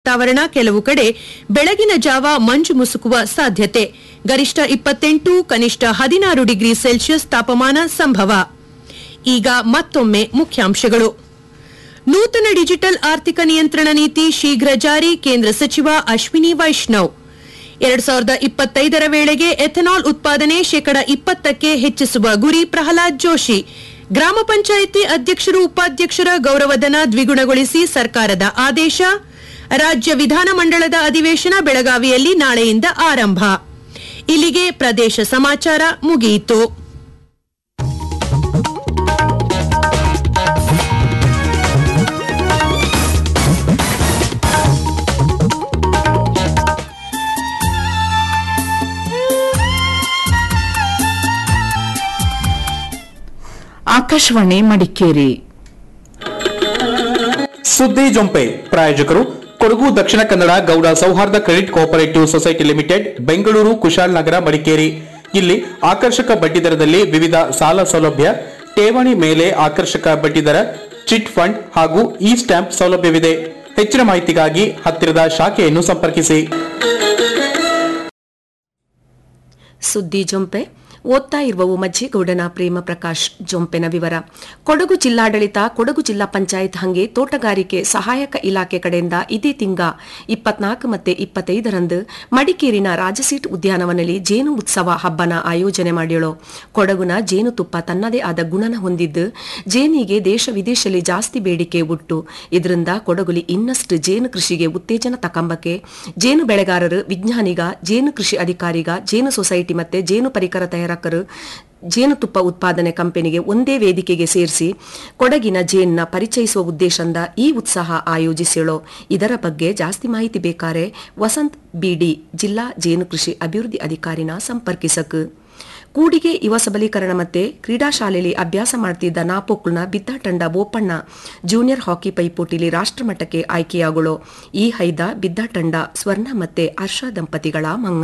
ವಾತಾವರಣ ಕೆಲವು ಕಡೆ ಬೆಳಗಿನ ಜಾವ ಮಂಜು ಮುಸುಕುವ ಸಾಧ್ಯತೆ ಗರಿಷ್ಠ ಇಪ್ಪತ್ತೆಂಟು ಕನಿಷ್ಠ ಹದಿನಾರು ಡಿಗ್ರಿ ಸೆಲ್ಸಿಯಸ್ ತಾಪಮಾನ ಸಂಭವ ಈಗ ಮತ್ತೊಮ್ಮೆ ಮುಖ್ಯಾಂಶಗಳು ನೂತನ ಡಿಜಿಟಲ್ ಆರ್ಥಿಕ ನಿಯಂತ್ರಣ ನೀತಿ ಶೀಘ್ರ ಜಾರಿ ಕೇಂದ್ರ ಸಚಿವ ಅಶ್ವಿನಿ ವೈಷ್ಣವ್ ಎರಡ್ ಸಾವಿರದ ಇಪ್ಪತ್ತೈದರ ವೇಳೆಗೆ ಎಥೆನಾಲ್ ಉತ್ಪಾದನೆ ಶೇಕಡ ಇಪ್ಪತ್ತಕ್ಕೆ ಹೆಚ್ಚಿಸುವ ಗುರಿ ಪ್ರಹ್ಲಾದ್ ಜೋಶಿ ಗ್ರಾಮ ಪಂಚಾಯಿತಿ ಅಧ್ಯಕ್ಷರು ಉಪಾಧ್ಯಕ್ಷರ ಗೌರವಧನ ದ್ವಿಗುಣಗೊಳಿಸಿ ಸರ್ಕಾರದ ಆದೇಶ ರಾಜ್ಯ ವಿಧಾನಮಂಡಲದ ಅಧಿವೇಶನ ಬೆಳಗಾವಿಯಲ್ಲಿ ನಾಳೆಯಿಂದ ಆರಂಭ ಇಲ್ಲಿಗೆ ಪ್ರದೇಶ ಸಮಾಚಾರ ಮುಗಿಯಿತು ಆಕಾಶವಾಣಿ ಮಡಿಕೇರಿ ಸುದ್ದಿ ಜೊಂಪೆ ಪ್ರಾಯೋಜಕರು ಕೊಡಗು ದಕ್ಷಿಣ Kannada Gowda Souharda credit cooperative society limited Bengaluru Kushal Nagar Madikeri ಇಲ್ಲಿ ಆಕರ್ಷಕ ಬಡ್ಡಿದರದಲ್ಲಿ ವಿವಿಧ ಸಾಲ ಸೌಲಭ್ಯ ಠೇವಣಿ ಮೇಲೆ ಆಕರ್ಷಕ ಬಡ್ಡಿದರ ಚಿಟ್ ಫಂಡ್ ಹಾಗೂ ಇ ಸ್ಟ್ಯಾಂಪ್ ಸೌಲಭ್ಯವಿದೆ ಹೆಚ್ಚಿನ ಮಾಹಿತಿಗಾಗಿ ಹತ್ತಿರದ ಶಾಖೆಯನ್ನು ಸಂಪರ್ಕಿಸಿ ಸುದ್ದಿ ಜೊಂಪೆ ಓದ್ತಾ ಇರುವವು ಮಜ್ಜೇಗೌಡನ ಪ್ರೇಮ ಪ್ರಕಾಶ್ ಜೊಂಪೆನ ವಿವರ ಕೊಡಗು ಜಿಲ್ಲಾಡಳಿತ ಕೊಡಗು ಜಿಲ್ಲಾ ಪಂಚಾಯತ್ ಹಂಗೆ ತೋಟಗಾರಿಕೆ ಸಹಾಯಕ ಇಲಾಖೆ ಕಡೆಯಿಂದ ಇದೇ ತಿಂಗ ಇಪ್ಪತ್ನಾಲ್ಕು ಮತ್ತೆ ಇಪ್ಪತ್ತೈದರಂದು ಮಡಿಕೇರಿನ ರಾಜಸೀಟ್ ಉದ್ಯಾನವನದಲ್ಲಿ ಜೇನು ಉತ್ಸವ ಹಬ್ಬನ ಆಯೋಜನೆ ಮಾಡ್ಯಳು ಕೊಡಗುನ ಜೇನುತುಪ್ಪ ತನ್ನದೇ ಆದ ಗುಣನ ಹೊಂದಿದ್ದು ಜೇನಿಗೆ ದೇಶ ವಿದೇಶದಲ್ಲಿ ಜಾಸ್ತಿ ಬೇಡಿಕೆ ಉಟ್ಟು ಇದರಿಂದ ಕೊಡಗುಲಿ ಇನ್ನಷ್ಟು ಜೇನು ಕೃಷಿಗೆ ಉತ್ತೇಜನ ತಕಂಬಕ್ಕೆ ಜೇನು ಬೆಳೆಗಾರರು ವಿಜ್ಞಾನಿಗ ಜೇನು ಕೃಷಿ ಅಧಿಕಾರಿಗ ಜೇನು ಸೊಸೈಟಿ ಮತ್ತೆ ಜೇನು ಪರಿಕರ ತಯಾರಕರು ಜೇನುತುಪ್ಪ ಉತ್ಪಾದನೆ ಕಂಪನಿಗೆ ಒಂದೇ ವೇದಿಕೆಗೆ ಸೇರಿಸಿ ಕೊಡಗಿನ ಜೇನ್ನ ಪರಿಚಯಿಸುವ ಉದ್ದೇಶದಿಂದ ಈ ಉತ್ಸಾಹ ಆಯೋಜಿಸಿಳೋ ಇದರ ಬಗ್ಗೆ ಜಾಸ್ತಿ ಮಾಹಿತಿ ಬೇಕಾರೆ ವಸಂತ್ ಬಿಡಿ ಜಿಲ್ಲಾ ಜೇನು ಕೃಷಿ ಅಭಿವೃದ್ಧಿ ಅಧಿಕಾರಿನ ಸಂಪರ್ಕಿಸಕ್ ಕೂಡಿಗೆ ಯುವ ಸಬಲೀಕರಣ ಮತ್ತೆ ಕ್ರೀಡಾ ಶಾಲೆಯಲ್ಲಿ ಅಭ್ಯಾಸ ಮಾಡ್ತಿದ್ದ ನಾಪೊಕ್ಕುಲ್ನ ಬಿದ್ದಾಟಂಡ ಬೋಪಣ್ಣ ಜೂನಿಯರ್ ಹಾಕಿ ಪೈಪೋಟಿಲಿ ರಾಷ್ಟ್ರಮಟ್ಟಕ್ಕೆ ಆಯ್ಕೆಯಾಗುಳೋ ಈ ಹೈದ ಬಿದ್ದಾಟಂಡ ಸ್ವರ್ಣ ಮತ್ತೆ ಹರ್ಷ ದಂಪತಿಗಳ ಮಂಗ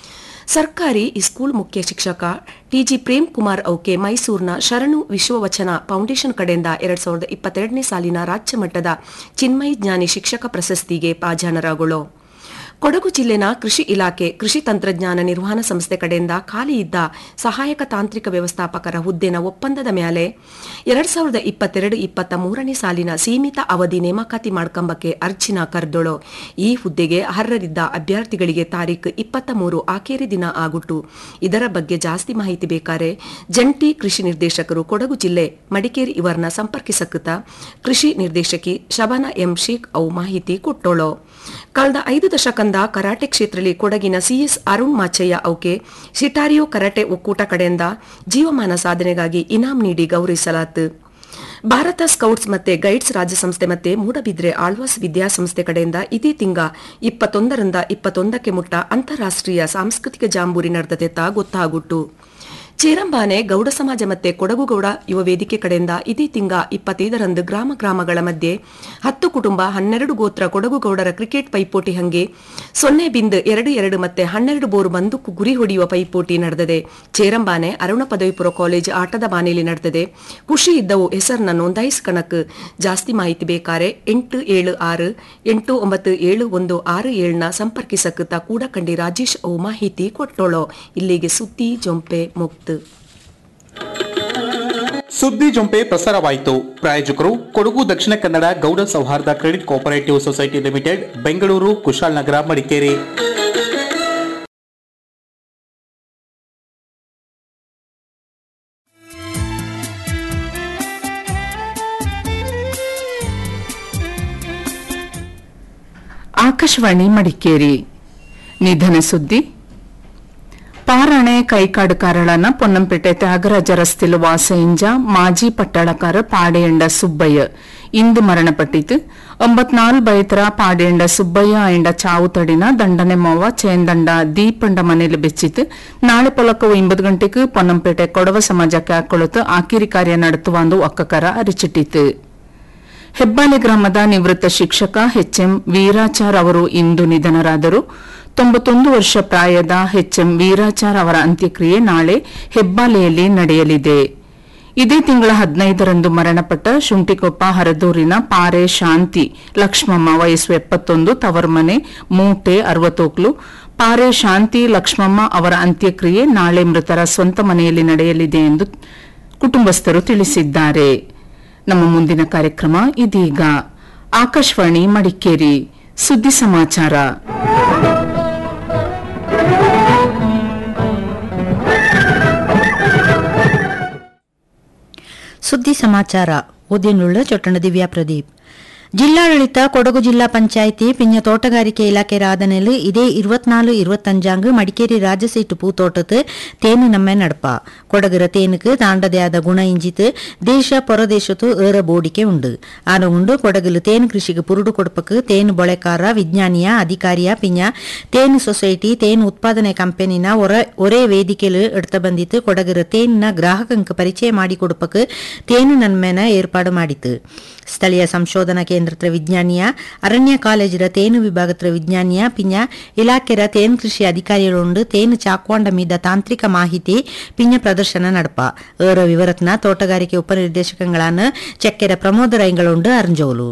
ಸರ್ಕಾರಿ ಸ್ಕೂಲ್ ಮುಖ್ಯ ಶಿಕ್ಷಕ ಟಿಜಿ ಪ್ರೇಮ್ ಕುಮಾರ್ ಔಕೆ ಮೈಸೂರಿನ ಶರಣು ವಿಶ್ವವಚನ ಫೌಂಡೇಶನ್ ಕಡೆಯಿಂದ ಎರಡ್ ಸಾವಿರದ ಇಪ್ಪತ್ತೆರಡನೇ ಸಾಲಿನ ರಾಜ್ಯ ಮಟ್ಟದ ಚಿನ್ಮಯಿ ಜ್ಞಾನಿ ಶಿಕ್ಷಕ ಪ್ರಶಸ್ತಿಗೆ ಪಾಜಾನರಾಗುಳು ಕೊಡಗು ಜಿಲ್ಲೆನ ಕೃಷಿ ಇಲಾಖೆ ಕೃಷಿ ತಂತ್ರಜ್ಞಾನ ನಿರ್ವಹಣಾ ಸಂಸ್ಥೆ ಕಡೆಯಿಂದ ಖಾಲಿ ಇದ್ದ ಸಹಾಯಕ ತಾಂತ್ರಿಕ ವ್ಯವಸ್ಥಾಪಕರ ಹುದ್ದೆನ ಒಪ್ಪಂದದ ಮೇಲೆ ಎರಡ್ ಸಾವಿರದ ಇಪ್ಪತ್ತೆರಡು ಇಪ್ಪತ್ತ ಮೂರನೇ ಸಾಲಿನ ಸೀಮಿತ ಅವಧಿ ನೇಮಕಾತಿ ಮಾಡ್ಕೊಂಬಕ್ಕೆ ಅರ್ಜಿನ ಕರೆದೊಳು ಈ ಹುದ್ದೆಗೆ ಅರ್ಹರಿದ್ದ ಅಭ್ಯರ್ಥಿಗಳಿಗೆ ತಾರೀಖು ಇಪ್ಪತ್ತ ಮೂರು ಆಖೇರಿ ದಿನ ಆಗುಟ್ಟು ಇದರ ಬಗ್ಗೆ ಜಾಸ್ತಿ ಮಾಹಿತಿ ಬೇಕಾರೆ ಜಂಟಿ ಕೃಷಿ ನಿರ್ದೇಶಕರು ಕೊಡಗು ಜಿಲ್ಲೆ ಮಡಿಕೇರಿ ಇವರನ್ನ ಸಂಪರ್ಕಿಸಕುತ್ತ ಕೃಷಿ ನಿರ್ದೇಶಕಿ ಶಬಾನ ಎಂ ಶೇಖ್ ಅವು ಮಾಹಿತಿ ಕೊಟ್ಟೋಳು ಕಳೆದ ಐದು ದಶಕಂದ ಕರಾಟೆ ಕ್ಷೇತ್ರದಲ್ಲಿ ಕೊಡಗಿನ ಸಿಎಸ್ ಅರುಣ್ ಮಾಚಯ್ಯ ಅವಕ್ಕೆ ಸಿಟಾರಿಯೋ ಕರಾಟೆ ಒಕ್ಕೂಟ ಕಡೆಯಿಂದ ಜೀವಮಾನ ಸಾಧನೆಗಾಗಿ ಇನಾಂ ನೀಡಿ ಗೌರವಿಸಲಾಯಿತು ಭಾರತ ಸ್ಕೌಟ್ಸ್ ಮತ್ತೆ ಗೈಡ್ಸ್ ರಾಜ್ಯ ಸಂಸ್ಥೆ ಮತ್ತೆ ಮೂಡಬಿದ್ರೆ ಆಳ್ವಾಸ್ ವಿದ್ಯಾಸಂಸ್ಥೆ ಕಡೆಯಿಂದ ಇದೇ ತಿಂಗ ಇಪ್ಪತ್ತೊಂದರಿಂದ ಇಪ್ಪತ್ತೊಂದಕ್ಕೆ ಮುಟ್ಟ ಅಂತಾರಾಷ್ಟ್ರೀಯ ಸಾಂಸ್ಕೃತಿಕ ಜಾಂಬೂರಿ ನಡೆದತೆತ್ತ ಗೊತ್ತಾಗುಟ್ಟು ಚೇರಂಬಾನೆ ಗೌಡ ಸಮಾಜ ಮತ್ತೆ ಕೊಡಗು ಗೌಡ ಯುವ ವೇದಿಕೆ ಕಡೆಯಿಂದ ಇದೇ ತಿಂಗ ಇಪ್ಪತ್ತೈದರಂದು ಗ್ರಾಮ ಗ್ರಾಮಗಳ ಮಧ್ಯೆ ಹತ್ತು ಕುಟುಂಬ ಹನ್ನೆರಡು ಗೋತ್ರ ಕೊಡಗು ಗೌಡರ ಕ್ರಿಕೆಟ್ ಪೈಪೋಟಿ ಹಂಗೆ ಸೊನ್ನೆ ಬಿಂದು ಎರಡು ಎರಡು ಮತ್ತೆ ಹನ್ನೆರಡು ಬೋರು ಬಂದೂಕು ಗುರಿ ಹೊಡೆಯುವ ಪೈಪೋಟಿ ನಡೆದಿದೆ ಚೇರಂಬಾನೆ ಅರುಣ ಪದವಿಪುರ ಕಾಲೇಜ್ ಆಟದ ಬಾನೆಯಲ್ಲಿ ನಡೆದಿದೆ ಖುಷಿ ಇದ್ದವು ಹೆಸರನ್ನ ನೋಂದಾಯಿಸ್ಕಣಕ್ ಜಾಸ್ತಿ ಮಾಹಿತಿ ಬೇಕಾರೆ ಎಂಟು ಏಳು ಆರು ಎಂಟು ಒಂಬತ್ತು ಏಳು ಒಂದು ಆರು ಏಳನ ಸಂಪರ್ಕಿಸಕುತ್ತ ಕೂಡ ಕಂಡಿ ರಾಜೇಶ್ ಅವು ಮಾಹಿತಿ ಕೊಟ್ಟೋಳೋ ಇಲ್ಲಿಗೆ ಸುದ್ದಿ ಜೊಂಪೆ ಮುಕ್ತ ಸುದ್ದಿ ಜೊಂಪೆ ಪ್ರಸಾರವಾಯಿತು ಪ್ರಾಯೋಜಕರು ಕೊಡಗು ದಕ್ಷಿಣ Kannada Gowda Souharda credit cooperative society limited Bengaluru Kushal Nagar Madikeri Akashvani Madikeri ನಿಧನ ಸುದ್ದಿ ಪಾರಾಣೆ ಕೈಕಾಡು ಕಾರಳನ ಪೊನ್ನಂಪೇಟೆ ತ್ಯಾಗರಾಜ ರಸ್ತೆಲು ವಾಸೆಂಜ ಮಾಜಿ ಪಟ್ಟಾಳಕಾರ ಪಾಡೆಯಂಡ ಸುಬ್ಬಯ್ಯ ಇಂದು ಮರಣಪಟ್ಟಿತು ಒಂಬತ್ನಾಲ್ ಬೈತರ ಪಾಡೆಯಂಡ ಸುಬ್ಬಯ್ಯ ಆಯಂಡ ಚಾವು ತಡಿನ ದಂಡನೆ ಮೋವ ಚೇಂದಂಡ ದೀಪಂಡ ಮನೆಯಲ್ಲಿ ಬೆಚ್ಚಿತು ನಾಳೆ ಪೊಲಕವು ಒಂಬತ್ತು ಗಂಟೆಗೆ ಪೊನ್ನಂಪೇಟೆ ಕೊಡವ ಸಮಾಜಕ್ಕೆ ಹಾಕೊಳುತ್ತು ಆಕಿರಿ ಕಾರ್ಯ ನಡೆಸುವಂದು ಒಕ್ಕಕರ ಅರಿಚಿಟ್ಟಿತು ಹೆಬ್ಬಾಲೆ ಗ್ರಾಮದ ನಿವೃತ್ತ ಶಿಕ್ಷಕ ಎಚ್ಎಂ ವೀರಾಚಾರ್ ಅವರು ಇಂದು ನಿಧನರಾದರು ತೊಂಬತ್ತೊಂದು ವರ್ಷ ಪ್ರಾಯದ ಎಚ್ಎಂ ವೀರಾಚಾರ್ ಅವರ ಅಂತ್ಯಕ್ರಿಯೆ ನಾಳೆ ಹೆಬ್ಬಾಲೆಯಲ್ಲಿ ನಡೆಯಲಿದೆ ಇದೇ ತಿಂಗಳ ಹದಿನೈದರಂದು ಮರಣಪಟ್ಟ ಶುಂಠಿಕೊಪ್ಪ ಹರದೂರಿನ ಪಾರೆ ಶಾಂತಿ ಲಕ್ಷ್ಮಮ್ಮ ವಯಸ್ಸು ಎಪ್ಪತ್ತೊಂದು ತವರ್ಮನೆ ಮೂಟೆ ಅರವತ್ತೋಕ್ಲು ಪಾರೆ ಶಾಂತಿ ಲಕ್ಷ್ಮಮ್ಮ ಅವರ ಅಂತ್ಯಕ್ರಿಯೆ ನಾಳೆ ಮೃತರ ಸ್ವಂತ ಮನೆಯಲ್ಲಿ ನಡೆಯಲಿದೆ ಎಂದು ಕುಟುಂಬಸ್ಥರು ತಿಳಿಸಿದ್ದಾರೆ ನಮ್ಮ ಮುಂದಿನ ಕಾರ್ಯಕ್ರಮ ಇದೀಗ ಆಕಾಶವಾಣಿ ಮಡಿಕೇರಿ ಸುದ್ದಿ ಸಮಾಚಾರ ಸುದ್ದಿ ಸಮಾಚಾರ ಓದಿನುಳ್ಳ ಚೊಟ್ಟಣ ದಿವ್ಯಾ ಪ್ರದೀಪ್ ಜಿಲ್ಲಾಡಳಿತ ಕೊಡಗು ಜಿಲ್ಲಾ ಪಂಚಾಯಿತಿ ಪಿಂಜ ತೋಟಗಾರಿಕೆ ಇಲಾಖೆ ರಾಧನೆಲು ಇದೇ இருபத்தினாலு இருபத்தஞ்சாங்கு மடிக்கேரி ராஜசீட்டு பூத்தோட்டத்து தேனு நம்ம நடப்பா கொடகுற தேனுக்கு தாண்டதையாத குண ಇಂಜಿತು ದೇಶ ಪೊರದೇಶತು ಏರ ಬೋಡಿಕೆ ಉಂಡು ಆನ ಉಂಡು ಕೊಡಗಲು ತೇನು ಕೃಷಿಗೆ ಪುರುಡು ಕೊಡಪಕ್ಕೆ ತೇನು ಬೊಳೆಕಾರ ವಿಜ್ಞಾನಿಯ ಅಧಿಕಾರಿಯ ಪಿಂಜ ತೇನು ಸೊಸೈಟಿ ತೇನು ಉತ್ಪಾದನೆ ಕಂಪನಿನ ಒರ ಒರೇ ವೇದಿಕೆಲು ಎಡ್ತ ಬಂದಿತ್ತು ಕೊಡಗರ ತೇನಿನ ಗ್ರಾಹಕಂಕ ಪರಿಚಯ ಮಾಡಿ ಕೊಡಪಕ್ಕೆ ತೇನು ನನ್ಮೆನ ಏರ್ಪಾಡು ಮಾಡಿತು ಸ್ಥಳೀಯ ಸಂಶೋಧನಾ ಕೇಂದ್ರತ್ರ ವಿಜ್ಞಾನಿಯ ಅರಣ್ಯ ಕಾಲೇಜರ ತೇನು ವಿಭಾಗತ್ರ ವಿಜ್ಞಾನಿಯ ಪಿಂಜ ಇಲಾಖೆರ ತೇನು ಕೃಷಿ ಅಧಿಕಾರಿകളുണ്ട് ತೇನು ಚಾಕ್ವಾಂಡ ಮೀದ ತಾಂತ್ರಿಕ ಮಾಹಿತಿ ಪಿಂಜ ಪ್ರದರ್ಶನ ನಡಪ ಏರ ವಿವರತ್ನ ತೋಟಗಾರಿಕೆ ಉಪನಿರ್ದೇಶಕಗಳಾன ಚೆಕ್ಕೆರ ಪ್ರಮೋದ ರೈಂಗಳುಂಡು ಅರಂಜೋಲು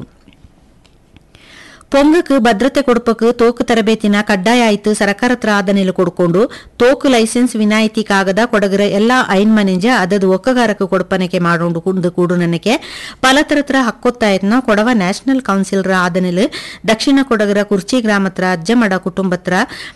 ಪೊಂಗಕ್ಕೆ ಭದ್ರತೆ ಕೊಡಪಕ್ಕೆ ತೋಕು ತರಬೇತಿನ ಕಡ್ಡಾಯ ಆಯ್ತು ಸರಕಾರತ್ರ ಆದನೆಲು ಕೊಡ್ಕೊಂಡು ತೋಕು ಲೈಸೆನ್ಸ್ ವಿನಾಯಿತಿ ಕಾಗದ ಕೊಡಗರ ಎಲ್ಲಾ ಐನ್ ಮನೆಂಜ ಅದದು ಒಕ್ಕಗಾರಕ್ಕೆ ಕೊಡಪನಕೆ ಮಾಡೋಂಡು ಕುಂದು ಕೂಡು ನನಗೆ ಪಲತರತ್ರ ಹಕ್ಕೊತ್ತಾಯತ್ನ ಕೊಡವ ನ್ಯಾಷನಲ್ ಕೌನ್ಸಿಲ್ರ ಆದನೆಲು ದಕ್ಷಿಣ ಕೊಡಗರ ಕುರ್ಚಿ ಗ್ರಾಮತ್ರ ಅಜ್ಜಮಡ ಕುಟುಂಬತ್ರ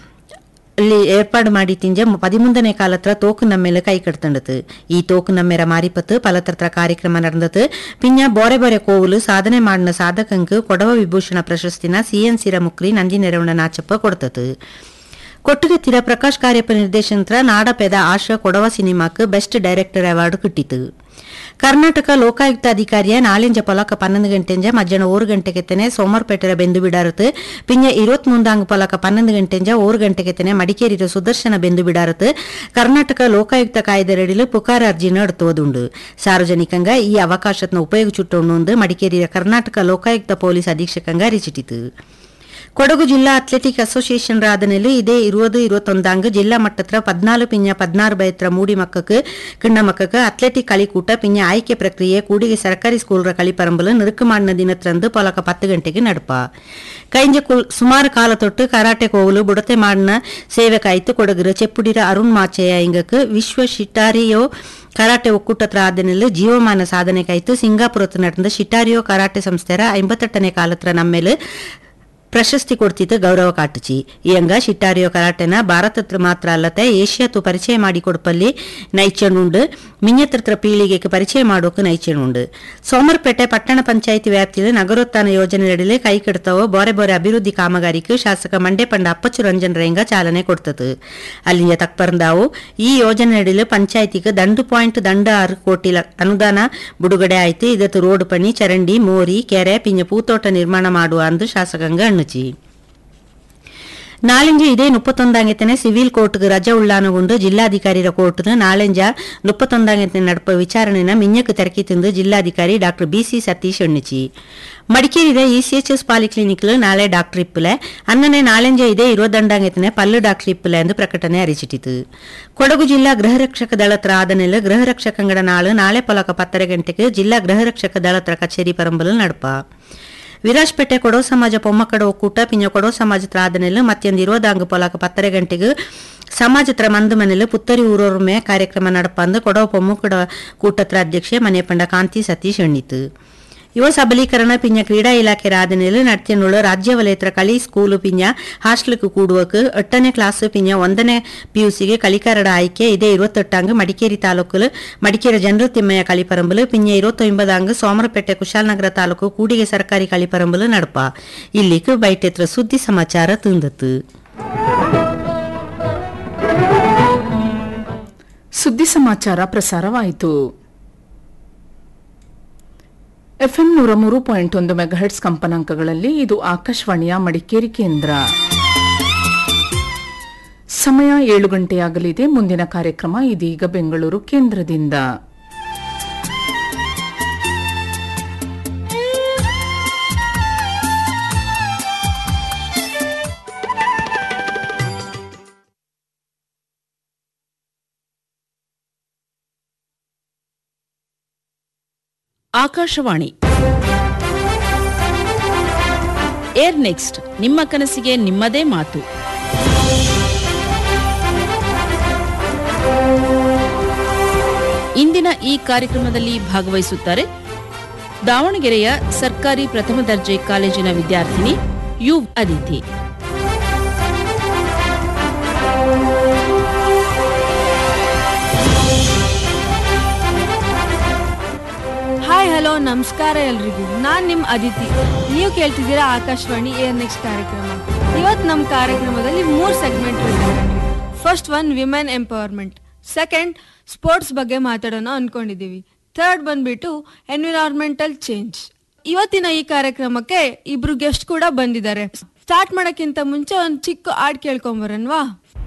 ಅಲ್ಲಿ ಏರ್ಪಾಡು ಮಾಡಿ ತಿಂಜ ಪದಿಮೂಂದನೇ ಕಾಲತ್ರ ತೋಕು ನಮ್ಮೆಲ್ಲ ಕೈ ಕಡ್ತಂಡತು ಈ ತೋಕು ನಮ್ಮೆರ ಮಾರಿಪತ್ತು ಪಲತತ್ರ ಕಾರ್ಯಕ್ರಮ ನಡೆದತು ಪಿಂಜ ಬೋರೆ ಬೋರೆ ಕೋವುಲು ಸಾಧನೆ ಮಾಡಿನ ಸಾಧಕಂಕ್ ಕೊಡವ ವಿಭೂಷಣ ಪ್ರಶಸ್ತಿನ ಸಿಎನ್ ಸಿರಮುಕ್ರಿ ನಂದಿ ನೆರವಣ ನಾಚಪ್ಪ ಕೊಡ್ತತು ಕೊಟ್ಟುಗೆತ್ತಿರ ಪ್ರಕಾಶ್ ಕಾರ್ಯಪ ನಿರ್ದೇಶನತ್ರ ನಾಡಪೆದ ಆಶಾ ಕೊಡವ ಸಿನಿಮಾಕ್ ಬೆಸ್ಟ್ ಡೈರೆಕ್ಟರ್ ಅವಾರ್ಡ್ ಕಿಟ್ಟಿತು ಕರ್ನಾಟಕ ಲೋಕಾಯುಕ್ತ ಅಧಿಕಾರಿಯ ನಾಳೆಂಜ ಪೊಲಕ ಪನ್ನೊಂದು ಗಂಟೆಂಜ ಮಧ್ಯಾಹ್ನ ಓರು ಗಂಟೆಗೆತ್ತನೆ ಸೋಮವಾರಪೇಟೆರ ಬೆಂದು ಬಿಡಾರತು ಪಿಂಜ ಇರುವತ್ ಮುಂದಾಂಗ್ ಪೊಲಕ ಪನ್ನೊಂದು ಗಂಟೆಂಜ ಓರು ಗಂಟೆಗೆತ್ತನೆ ಮಡಿಕೇರಿಯ ಸುದರ್ಶನ ಬೆಂದು ಬಿಡಾರತು ಕರ್ನಾಟಕ ಲೋಕಾಯುಕ್ತ ಕಾಯ್ದೆರಡಿಲು ಪುಕಾರ ಅರ್ಜಿನ ಎಡ್ತುವುದುಂಡು ಸಾರ್ವಜನಿಕಂಗ ಈ ಅವಕಾಶತ್ನ ಉಪಯೋಗ ಚುಟ್ಟೊಂಡು ಮಡಿಕೇರಿಯ ಕರ್ನಾಟಕ ಲೋಕಾಯುಕ್ತ ಪೊಲೀಸ್ ಅಧೀಕ್ಷಕಂಗ ಅರಿಚಿಟಿತು ಕೊಡಗು ಜಿಲ್ಲಾ ಅಥ್ಲೆಟಿಕ್ ಅಸೋಸಿಯೇಷನ್ ರಾಧನೆಲು ಇದೇ இருபது இருபத்தொந்தாங்கு ಜಿಲ್ಲಾ ಮಟ್ಟತ್ರ ಪದ್ನಾಲು ಪಿಂಜ ಪದ್ನಾರು ಬಯತ್ರ ಮೂಡಿ ಮಕ್ಕಕ್ಕೆ ಕಿಣ್ಣ ಮಕ್ಕಕ್ಕೆ ಅಥ್ಲೆಟಿಕ್ ಕಳಿಕೂಟ ಪಿಂಜ ಆಯ್ಕೆ ಪ್ರಕ್ರಿಯೆ ಕೂಡಿಗೆ ಸರ್ಕಾರಿ ಸ್ಕೂಲ್ರ ಕಳಿಪರಂಬಲು ನಿರುಕು ಮಾಡಿನ ದಿನತ್ರಂದು ಪೊಲಕ ಪತ್ತು ಗಂಟೆಗೆ ನಡಪ ಕೈಂಜ ಕುಲ್- ಸುಮಾರು ಕಾಲ ತೊಟ್ಟು ಕರಾಟೆ ಕೋವಲು ಬುಡತೆ ಮಾಡಿನ ಸೇವೆ ಕಾಯ್ತು ಕೊಡಗರು ಚೆಪ್ಪುಡಿರ ಅರುಣ್ ಮಾಚಯ್ಯ ಇಂಗಕ್ಕೆ ವಿಶ್ವ ಶಿಟಾರಿಯೋ ಕರಾಟೆ ಒಕ್ಕೂಟತ್ರ ಆದನೆಲ್ಲ ಜೀವಮಾನ ಸಾಧನೆ ಕಾಯ್ತು ಸಿಂಗಾಪುರത്ത് ನಡೆದ ಶಿಟಾರಿಯೋ ಕರಾಟೆ ಸಂಸ್ಥೆರ ಐಂಬತ್ತೆಟ್ಟನೇ ಕಾಲತ್ರ ನಮ್ಮೇಲೆ ಪ್ರಶಸ್ತಿ ಕೊಡ್ತಿತ್ತು ಗೌರವ ಕಾಟುಚಿ ಈ ಅಂಗ ಶಿಟ್ಟಾರಿಯೋ ಕರಾಟೆನ ಭಾರತತ್ರ ಮಾತ್ರ ಅಲ್ಲದೆ ಏಷ್ಯಾತು ಪರಿಚಯ ಮಾಡಿ ಕೊಡಪಲ್ಲಿ ನೈಚಣ್ಣುಂಡು ಮಿನ್ಯತ್ರ ಪೀಳಿಗೆಗೆ ಪರಿಚಯ ಮಾಡೋಕೆ ನೈಚಣ್ಣುಂಡು ಸೋಮರ್ಪೇಟೆ ಪಟ್ಟಣ ಪಂಚಾಯಿತಿ ವ್ಯಾಪ್ತಿಯಲ್ಲಿ ನಗರೋತ್ಥಾನ ಯೋಜನೆ ನಡಿಲೆ ಕೈ ಕೆಡ್ತವೋ ಬೋರೆ ಬೋರೆ ಅಭಿವೃದ್ಧಿ ಕಾಮಗಾರಿಕೆ ಶಾಸಕ ಮಂಡೆ ಪಂಡ ಅಪ್ಪಚ್ಚು ರಂಜನ್ ರೇಂಗ ಚಾಲನೆ ಕೊಡ್ತದು ಅಲ್ಲಿಂದ ತಕ್ಪರ್ದಾವು ಈ ಯೋಜನೆ ನಡಿಲೆ ಪಂಚಾಯಿತಿಗೆ ದಂಡು ಪಾಯಿಂಟ್ ದಂಡ ಆರು ಕೋಟಿ ಲ- ಅನುದಾನ ಬಿಡುಗಡೆ ಆಯ್ತು ಇದತ್ತು ರೋಡ್ ಪಣಿ ಚರಂಡಿ ಮೋರಿ ಕೆರೆ ಪಿಂಜ ಪೂತೋಟ ನಿರ್ಮಾಣ ಮಾಡುವ ಅಂದು ಶಾಸಕಾಂಗ ಅಣ್ಣುಚಿ ನಾಳೆಂಜ ಇದೇ ಮುಪ್ಪತ್ತೊಂದಾಂಗೆತನೆ ಸಿವಿಲ್ ಕೋರ್ಟ್ಗೆ ರಜೆ ಉಳ್ಳಾನಗೊಂಡು ಜಿಲ್ಲಾಧಿಕಾರಿರ ಕೋರ್ಟ್ನ ನಾಳೆಂಜ ಮುಪ್ಪತ್ತೊಂದಾಂಗೆತನೆ ನಡಪ ವಿಚಾರಣೆನ ಮಿಂಜಕ್ಕೆ ತೆರಕಿ ತಿಂದು ಜಿಲ್ಲಾಧಿಕಾರಿ ಡಾಕ್ಟರ್ ಬಿಸಿ ಸತೀಶ್ ಎಣ್ಣಿಚಿ ಮಡಿಕೇರಿದ ಇಸಿಎಚ್ಎಸ್ ಪಾಲಿಕ್ಲಿನಿಕ್ಲು ನಾಳೆ ಡಾಕ್ಟರ್ ಇಪ್ಪಲೆ ಅನ್ನನೆ ನಾಳೆಂಜ ಇದೇ ಇರುವದಂಡಾಂಗೆತನೆ ಪಲ್ಲು ಡಾಕ್ಟರ್ ಇಪ್ಪಲೆ ಎಂದು ಪ್ರಕಟಣೆ ಅರಿಚಿಟಿತು ಕೊಡಗು ಜಿಲ್ಲಾ ಗೃಹ ರಕ್ಷಕ ದಳತ್ರ ಆದನೆಲ್ಲ ಗೃಹ ರಕ್ಷಕಂಗಡ ನಾಳು ನಾಳೆ ಪೊಲಕ ಪತ್ತರ ಗಂಟೆಗೆ ಜಿಲ್ಲಾ ಗೃಹ ರಕ್ಷಕ ದಳತ್ರ ಕಚೇರಿ ಪರಂಬಲು ನಡಪ ವಿರಾಜ್ಪೇಟೆ ಕೊಡೋ ಸಮಾಜ ಪೊಮ್ಮಕ್ಕಡ ಒಕ್ಕೂಟ ಪಿಂಜ ಕೊಡೋ ಸಮಾಜತ್ರ ಆದನೆಲ್ಲ ಮತ್ತೊಂದು ಇರೋದಾಂಗ ಪೊಲಕ ಪತ್ತರೆ ಗಂಟೆಗೆ ಸಮಾಜತ್ರ ಮಂದು ಮನೆಲು ಪುತ್ತರಿ ಊರೊರ್ಮೆ ಕಾರ್ಯಕ್ರಮ ನಡಪಂದು ಕೊಡೋ ಪೊಮ್ಮಕ್ಕಡ ಕೂಟತ್ರ ಅಧ್ಯಕ್ಷೆ ಮನೆ ಪಂಡ ಕಾಂತಿ ಸತೀಶ್ ಎಣ್ಣಿತು ಯುವ ಸಬಲೀಕರಣ ಪಿಂಜ ಕ್ರೀಡಾ ಇಲಾಖೆ ರಾಧನೆಲು ನಡ್ತಿಯನ್ನುಳ್ಳ ರಾಜ್ಯ ವಲಯತ್ರ ಕಳಿ ಸ್ಕೂಲು ಪಿಂಜ ಹಾಸ್ಟೆಲ್க்கு ಕೂಡುವಕ್ಕೆ ಎಟ್ಟನೇ ಕ್ಲಾಸ್ ಪಿಂಜ ಒಂದನೇ ಪಿಯುಸಿಗೆ ಕಲಿಕಾರಡ ಆಯ್ಕೆ ಇದೇ இருபத்தெட்டாங்கு ಮಡಿಕೇರಿ ತಾಲೂಕುಲು ಮಡಿಕೇರಿ ಜನರಲ್ ತಿಮ್ಮಯ್ಯ ಕಳಿಪರಂಬಲು ಪಿಂಜ இருபத்தொன்பதாங்கு ಸೋಮರಪೇಟೆ ಕುಶಾಲನಗರ ತಾಲೂಕು ಕೂಡಿಗೆ ಸರ್ಕಾರಿ ಕಳಿಪರಂಬಲು ನಡಪ ಇಲ್ಲಿக்கு ಬೈಟೆತ್ರ ಸುದ್ದಿ ಸಮಾಚಾರ ತಿಂದತ್ತು ಸುದ್ದಿ ಸಮಾಚಾರ ಪ್ರಸಾರವಾಯಿತು ಎಫ್ಎಂ ನೂರ ಮೂರು ಪಾಯಿಂಟ್ ಒಂದು ಮೆಗಾಹೆಟ್ಸ್ ಕಂಪನಾಂಕಗಳಲ್ಲಿ ಇದು ಆಕಾಶವಾಣಿಯ ಮಡಿಕೇರಿ ಕೇಂದ್ರ ಸಮಯ ಏಳು ಗಂಟೆಯಾಗಲಿದೆ ಮುಂದಿನ ಕಾರ್ಯಕ್ರಮ ಇದೀಗ ಬೆಂಗಳೂರು ಕೇಂದ್ರದಿಂದ ಆಕಾಶವಾಣಿ ಏರ್ ನೆಕ್ಸ್ಟ್ ನಿಮ್ಮ ಕನಸಿಗೆ ನಿಮ್ಮದೇ ಮಾತು ಇಂದಿನ ಈ ಕಾರ್ಯಕ್ರಮದಲ್ಲಿ ಭಾಗವಹಿಸುತ್ತಾರೆ ದಾವಣಗೆರೆಯ ಸರ್ಕಾರಿ ಪ್ರಥಮ ದರ್ಜೆ ಕಾಲೇಜಿನ ವಿದ್ಯಾರ್ಥಿನಿ ಯು ಅದಿತಿ ಹಾಯ್ ಹಲೋ ನಮಸ್ಕಾರ ಎಲ್ರಿಗೂ ನಾನು ನಿಮ್ಮ ಅದಿತಿ ನೀವು ಕೇಳ್ತಿದ್ದೀರಾ ಆಕಾಶವಾಣಿ ಏರ್ ನೆಕ್ಸ್ಟ್ ಕಾರ್ಯಕ್ರಮ ಇವತ್ತು ನಮ್ಮ ಕಾರ್ಯಕ್ರಮದಲ್ಲಿ ಮೂರು segment first one women empowerment second sports ಬಗ್ಗೆ ಮಾತಾಡೋಣ ಅನ್ಕೊಂಡಿದ್ದೀವಿ ಥರ್ಡ್ ಬಂದ್ಬಿಟ್ಟು ಎನ್ವಿರಾನ್ಮೆಂಟಲ್ ಚೇಂಜ್ ಇವತ್ತಿನ ಈ ಕಾರ್ಯಕ್ರಮಕ್ಕೆ ಇಬ್ರು ಗೆಸ್ಟ್ ಕೂಡ ಬಂದಿದ್ದಾರೆ ಸ್ಟಾರ್ಟ್ ಮಾಡೋಕ್ಕಿಂತ ಮುಂಚೆ ಒಂದು ಚಿಕ್ಕ ಹಾಡ್ ಕೇಳ್ಕೊಂಬರನ್ವಾ